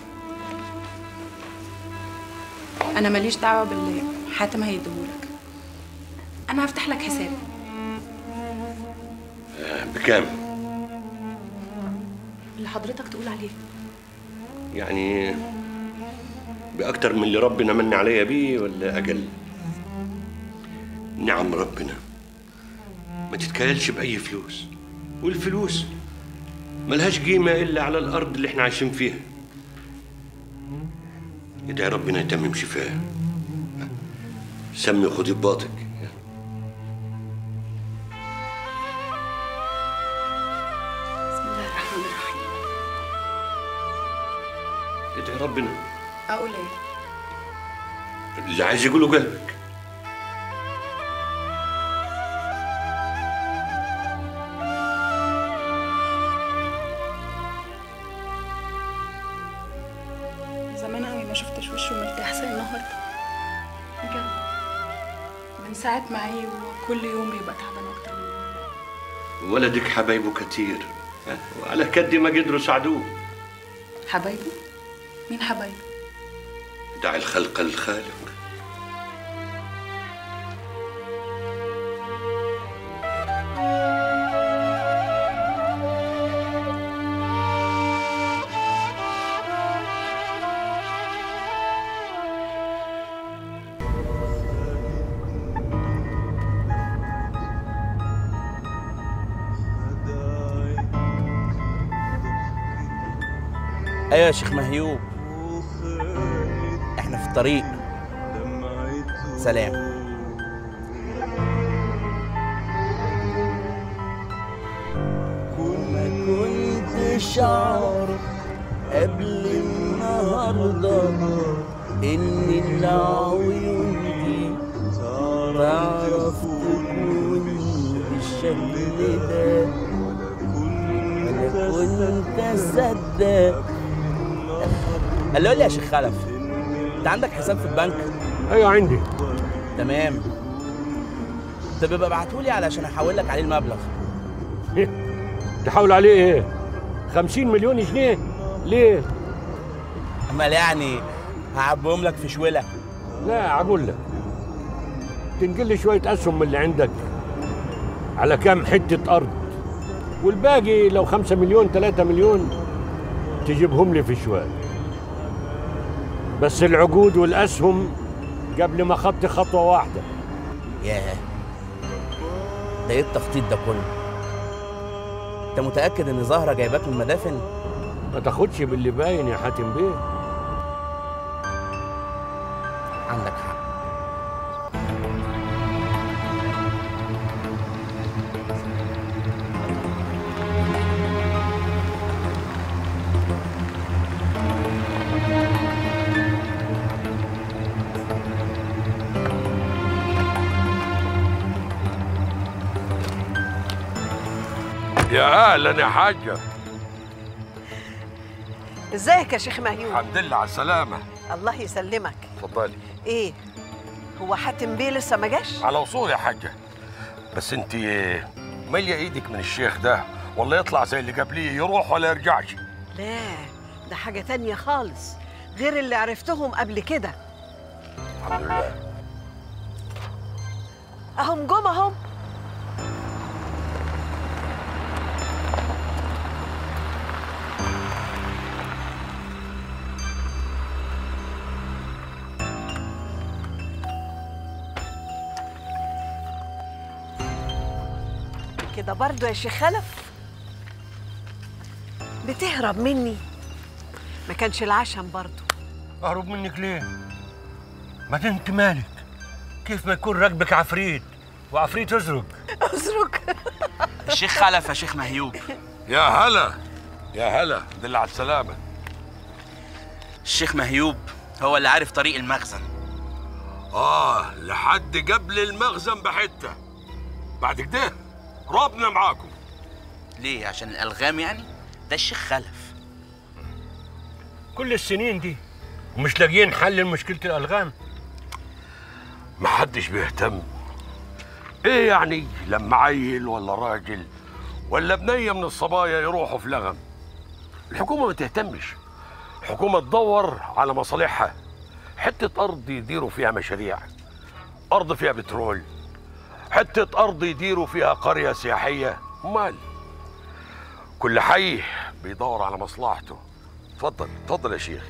انا ماليش دعوه باللي حاتم هيديهولك انا هفتح لك حساب آه، بكام اللي حضرتك تقول عليه يعني باكتر من اللي ربنا من عليا بيه ولا اقل نعم ربنا ما تتكلش باي فلوس والفلوس ملهاش قيمه الا على الارض اللي احنا عايشين فيها ادعي ربنا يتمم شفاه سمي خدي بباطك بسم الله الرحمن الرحيم ادعي ربنا اقول ايه اللي عايز يقوله قلبك زمان قوي ما شفتش وشه مرتاح زي النهارده بجد من ساعة ما عي وكل يوم بيبقى تعبان اكتر من ولدك حبايبه كتير وعلى كد ما قدروا ساعدوه حبايبه مين حبايبه دع الخلق الخالق ايوه يا شيخ مهيوب احنا في الطريق سلام ما كنتش اعرف قبل النهارده ان العيون دي تعرف تكون بالشكل ده انا كنت اصدق قال لي يا شيخ خلف انت عندك حساب في البنك ايوه عندي تمام طب يبقى ابعتهولي علشان احول لك عليه المبلغ تحاول عليه ايه 50 مليون جنيه ليه امال يعني هعبهم لك في شوله لا اقول لك تنقل لي شويه اسهم من اللي عندك على كام حته ارض والباقي لو 5 مليون 3 مليون تجيبهم لي في شوال بس العقود والاسهم قبل ما خطي خطوه واحده ياه ده ايه التخطيط ده كله انت متاكد ان زهره جايباك من المدافن ما تاخدش باللي باين يا حاتم بيه عندك حق يا اهلا يا حاجه ازيك يا شيخ مهيوب الحمد لله على السلامه الله يسلمك اتفضلي ايه هو حاتم بيه لسه ما جاش على وصول يا حاجه بس انت ماليه ايدك من الشيخ ده والله يطلع زي اللي قبليه يروح ولا يرجعش لا ده حاجة تانية خالص غير اللي عرفتهم قبل كده الحمد لله اهم جم اهم كده برضو يا شيخ خلف بتهرب مني ما كانش العشم برضو اهرب منك ليه ما انت مالك كيف ما يكون راكبك عفريت وعفريت ازرق ازرق الشيخ خلف يا شيخ مهيوب يا هلا يا هلا دل على السلامه الشيخ مهيوب هو اللي عارف طريق المخزن اه لحد قبل المخزن بحته بعد كده ربنا معاكم ليه عشان الالغام يعني ده الشيخ خلف كل السنين دي ومش لاقيين حل لمشكله الالغام محدش بيهتم ايه يعني لما عيل ولا راجل ولا بنية من الصبايا يروحوا في لغم الحكومة ما تهتمش الحكومة تدور على مصالحها حتة أرض يديروا فيها مشاريع أرض فيها بترول حتة أرض يديروا فيها قرية سياحية مال كل حي بيدور على مصلحته اتفضل اتفضل يا شيخ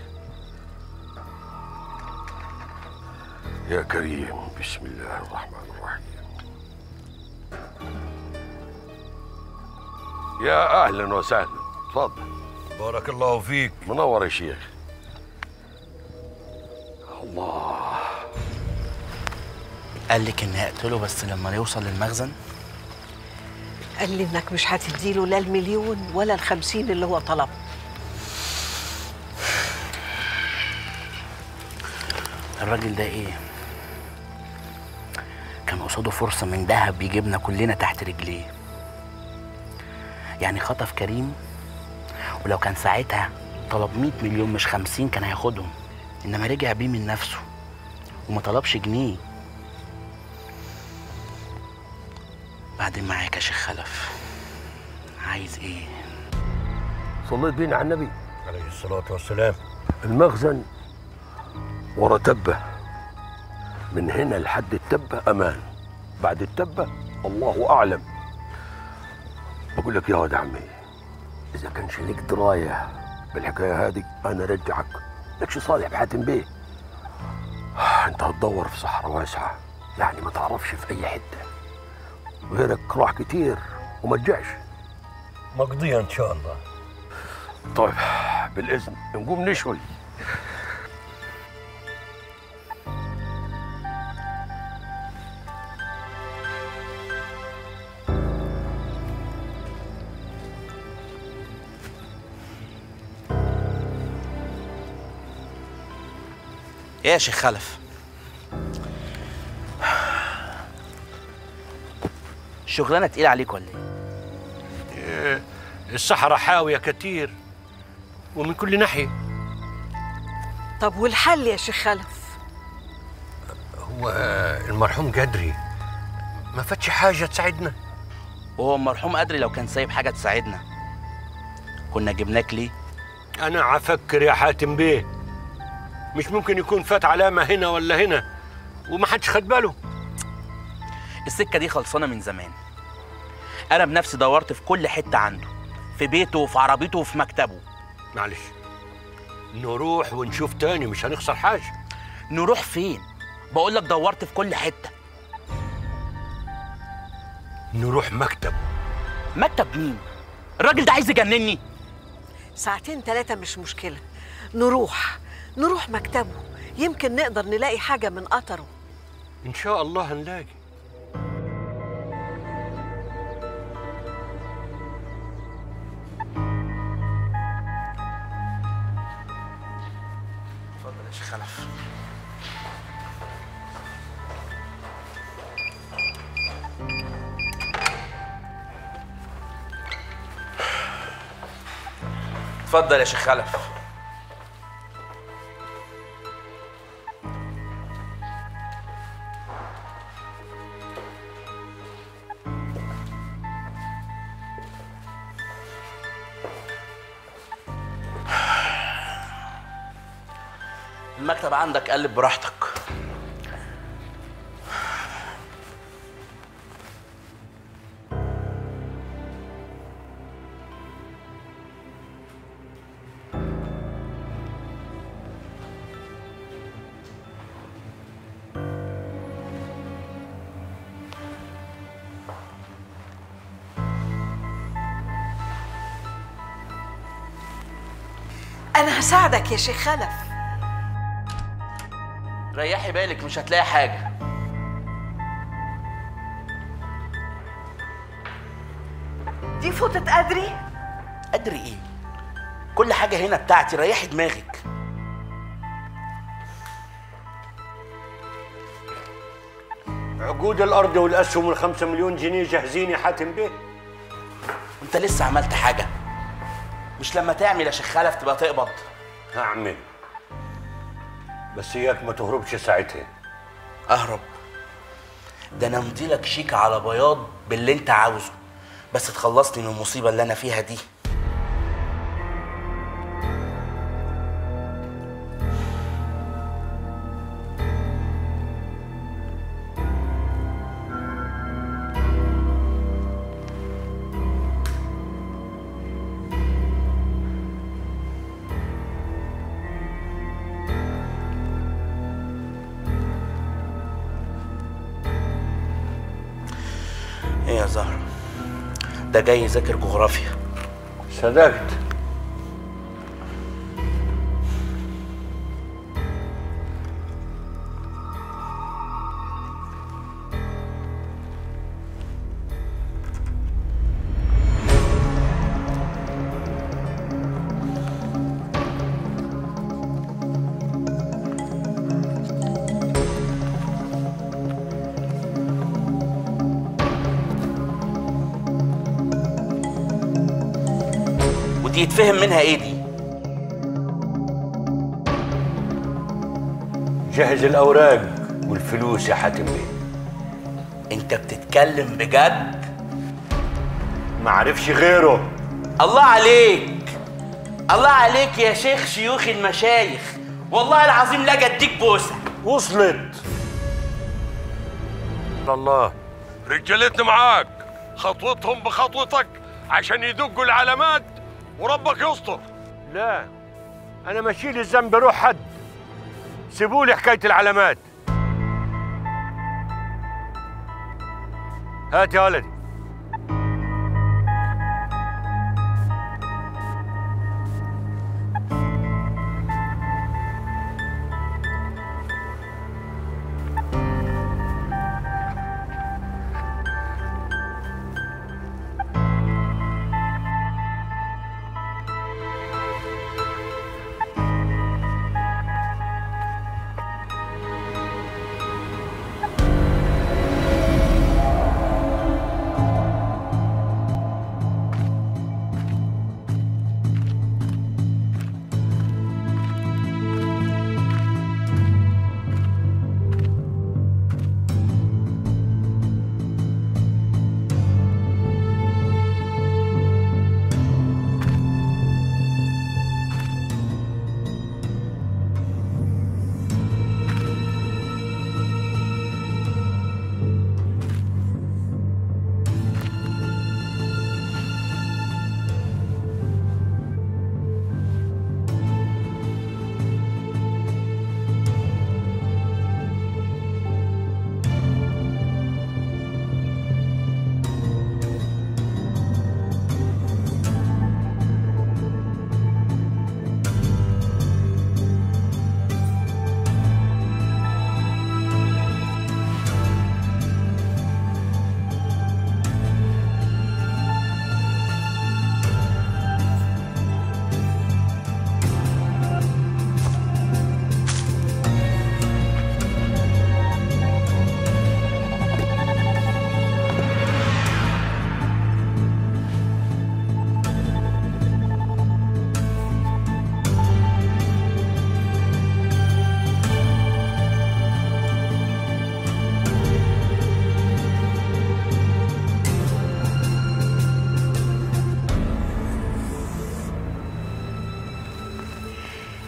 يا كريم بسم الله الرحمن الرحيم يا اهلا وسهلا اتفضل بارك الله فيك منور يا شيخ الله قال لك اني اقتله بس لما يوصل للمخزن قال لي انك مش هتديله لا المليون ولا الخمسين اللي هو طلبه الراجل ده ايه كان قصاده فرصة من دهب يجيبنا كلنا تحت رجليه يعني خطف كريم ولو كان ساعتها طلب 100 مليون مش 50 كان هياخدهم انما رجع بيه من نفسه وما طلبش جنيه بعدين معاك يا شيخ خلف عايز ايه صليت بينا على النبي عليه الصلاه والسلام المخزن ورا تبة من هنا لحد التبة أمان بعد التبة الله أعلم بقول لك يا واد عمي إذا كانش ليك دراية بالحكاية هذه أنا رجعك لكش صالح بحاتم بيه أنت هتدور في صحراء واسعة يعني ما تعرفش في أي حتة غيرك راح كتير وما رجعش مقضيه ان شاء الله طيب بالإذن نقوم نشوي ايه يا شيخ خلف الشغلانه تقيله عليك ولا ايه إيه، الصحراء حاويه كتير ومن كل ناحيه طب والحل يا شيخ خلف هو المرحوم قدري ما فاتش حاجه تساعدنا وهو المرحوم قدري لو كان سايب حاجه تساعدنا كنا جبناك ليه انا عفكر يا حاتم بيه مش ممكن يكون فات علامه هنا ولا هنا وما حدش خد باله السكه دي خلصانه من زمان انا بنفسي دورت في كل حته عنده في بيته وفي عربيته وفي مكتبه معلش نروح ونشوف تاني مش هنخسر حاجه نروح فين بقول لك دورت في كل حته نروح مكتب مكتب مين الراجل ده عايز يجنني ساعتين ثلاثة مش مشكلة نروح نروح مكتبه يمكن نقدر نلاقي حاجة من قطره ان شاء الله هنلاقي اتفضل يا شيخ خلف اتفضل يا شيخ خلف المكتب عندك قلب براحتك أنا هساعدك يا شيخ خلف ريحي بالك مش هتلاقي حاجه دي فوطة أدري ادري ايه كل حاجه هنا بتاعتي ريحي دماغك عقود الارض والاسهم الخمسة مليون جنيه جاهزين يا حاتم بيه انت لسه عملت حاجه مش لما تعمل يا شيخ خلف تبقى تقبض هعمل بس اياك ما تهربش ساعتها اهرب ده انا امضيلك شيك على بياض باللي انت عاوزه بس تخلصني من المصيبه اللي انا فيها دي ايه يا زهرة ده جاي يذاكر جغرافيا صدقت ودي يتفهم منها ايه دي جهز الاوراق والفلوس يا حاتم بيه انت بتتكلم بجد ما عرفش غيره الله عليك الله عليك يا شيخ شيوخ المشايخ والله العظيم لا اديك بوسه وصلت الله رجالتنا معاك خطوتهم بخطوتك عشان يدقوا العلامات وربك يستر لا انا ما اشيل الذنب روح حد سيبوا لي حكايه العلامات هات يا ولدي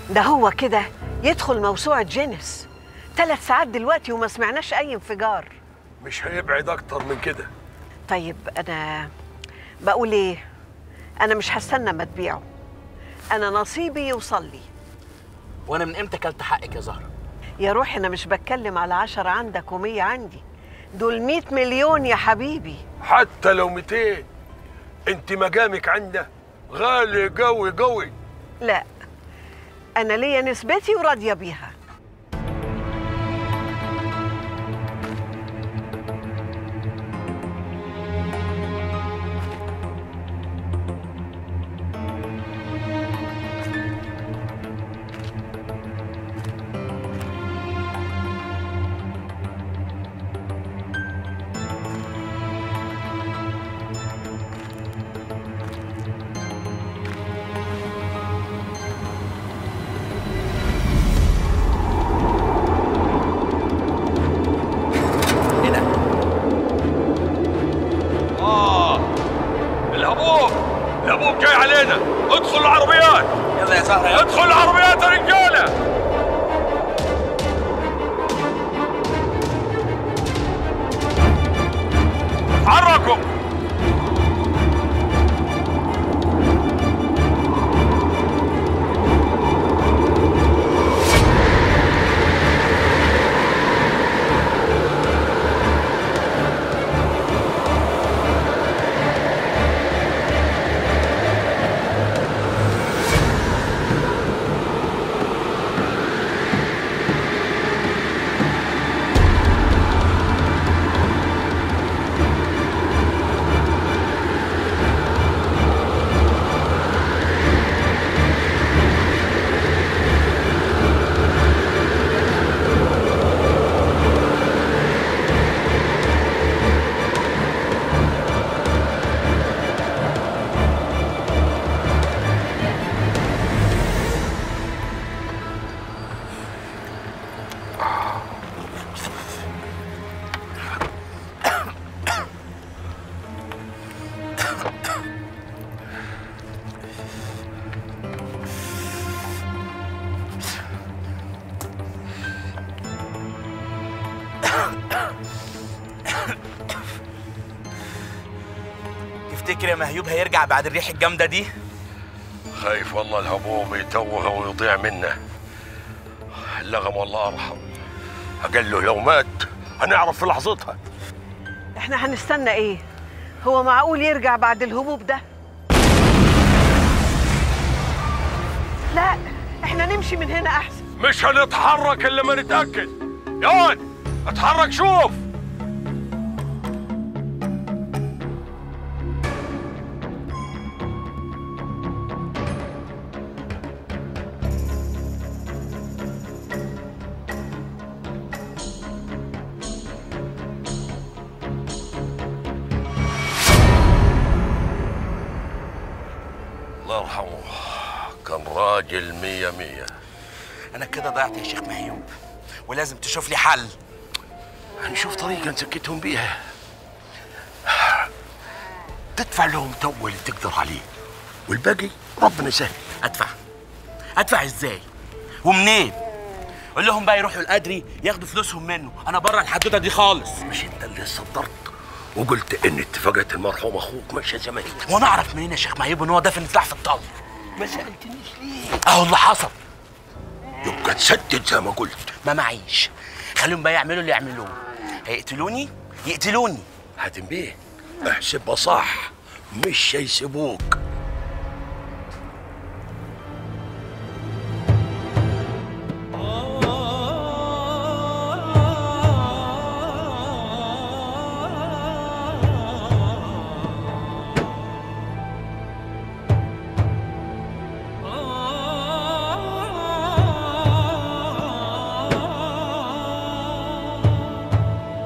ده هو كده يدخل موسوعة جينيس ثلاث ساعات دلوقتي وما سمعناش أي انفجار مش هيبعد اكتر من كده طيب أنا بقول إيه أنا مش هستنى ما تبيعه أنا نصيبي يوصل لي وانا من امتى كلت حقك يا زهره يا روحي أنا مش بتكلم على عشرة عندك ومية عندي دول مئة مليون يا حبيبي حتى لو 200 انت مقامك عنده غالي قوي قوي لا أنا ليا نسبتي وراضية بيها اه الهبوب الهبوب جاي علينا ادخل العربيات يلا يا زهره يلا ادخل العربيات يا رجاله اتحركوا تفتكر يا مهيوب هيرجع بعد الريح الجامده دي خايف والله الهبوب يتوه ويضيع منا اللغم والله ارحم قال له لو مات هنعرف في لحظتها إحنا هنستنى إيه هو معقول يرجع بعد الهبوب ده لا إحنا نمشي من هنا أحسن مش هنتحرك الا ما نتاكد يون اتحرك شوف الله يرحمه كان راجل مية مية انا كده ضيعت يا شيخ مهيوب ولازم تشوف لي حل هنشوف طريقة نسكتهم بيها تدفع لهم تو اللي تقدر عليه والباقي ربنا يسهل ادفع ادفع ازاي ومنين قول لهم بقى يروحوا القدري ياخدوا فلوسهم منه انا بره الحدوته دي خالص مش انت اللي صدرت وقلت ان اتفاقات المرحوم اخوك ماشيه زي ما هي وانا اعرف منين يا شيخ مهيوب ان هو دافن سلاح في الطاوله ما سالتنيش ليه اهو اللي حصل يبقى تسدد زي ما قلت ما معيش خليهم بقى يعملوا اللي يعملوه هيقتلوني يقتلوني حاتم بيه احسبها صح مش هيسيبوك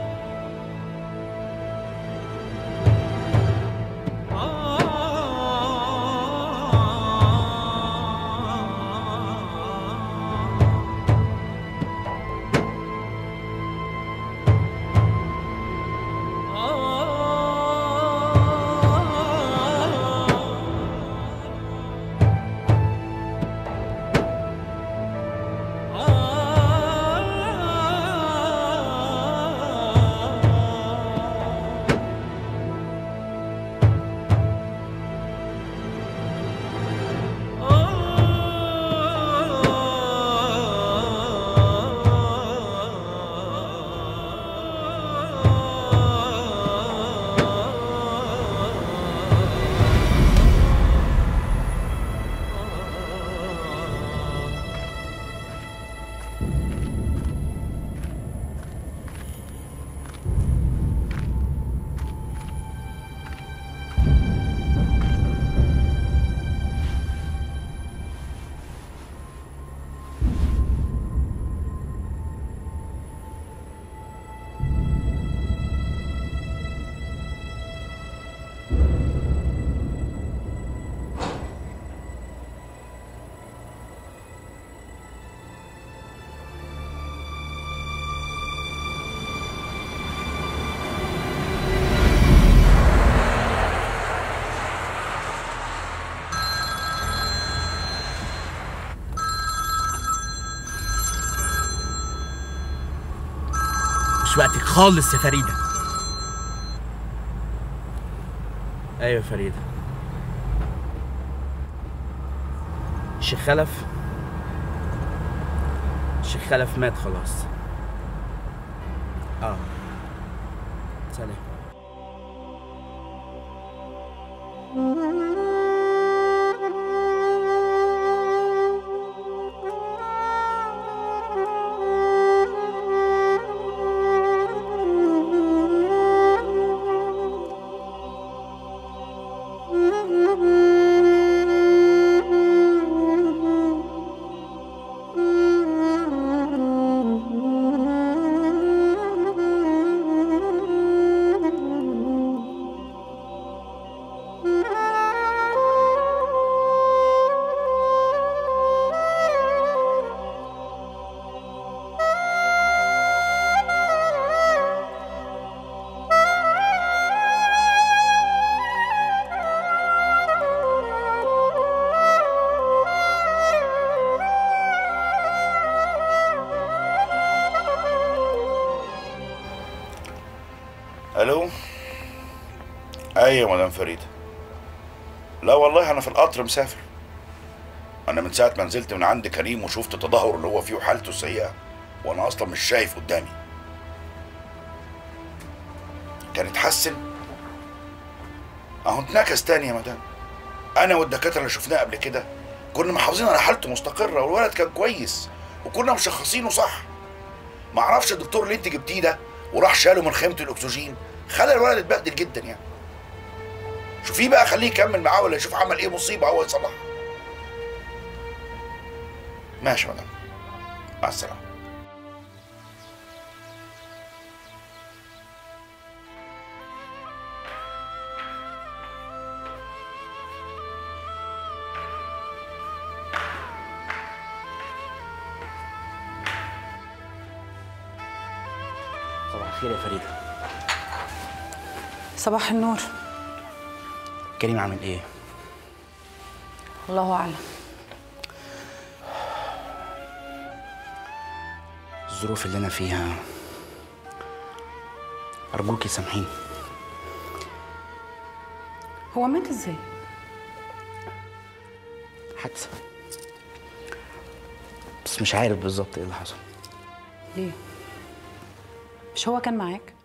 آه مش وقتك خالص يا فريده ايوه يا فريده الشيخ خلف الشيخ خلف مات خلاص اه سلام الو ايوه مدام فريده لا والله انا في القطر مسافر انا من ساعه ما نزلت من عند كريم وشفت التدهور اللي هو فيه وحالته السيئه وانا اصلا مش شايف قدامي كان اتحسن اهو اتنكس تاني يا مدام انا والدكاتره اللي شفناه قبل كده كنا محافظين على حالته مستقره والولد كان كويس وكنا مشخصينه صح معرفش الدكتور اللي انت جبتيه ده وراح شاله من خيمه الاكسجين خلى الولد اتبهدل جدا يعني شوفيه بقى خليه يكمل معاه ولا يشوف عمل ايه مصيبه هو يصلحها ماشي يا مدام مع السلامه صباح الخير يا فريده صباح النور كريم عامل ايه الله اعلم الظروف اللي انا فيها ارجوكي سامحيني هو مات ازاي حادثه بس مش عارف بالظبط ايه اللي حصل ليه مش هو كان معاك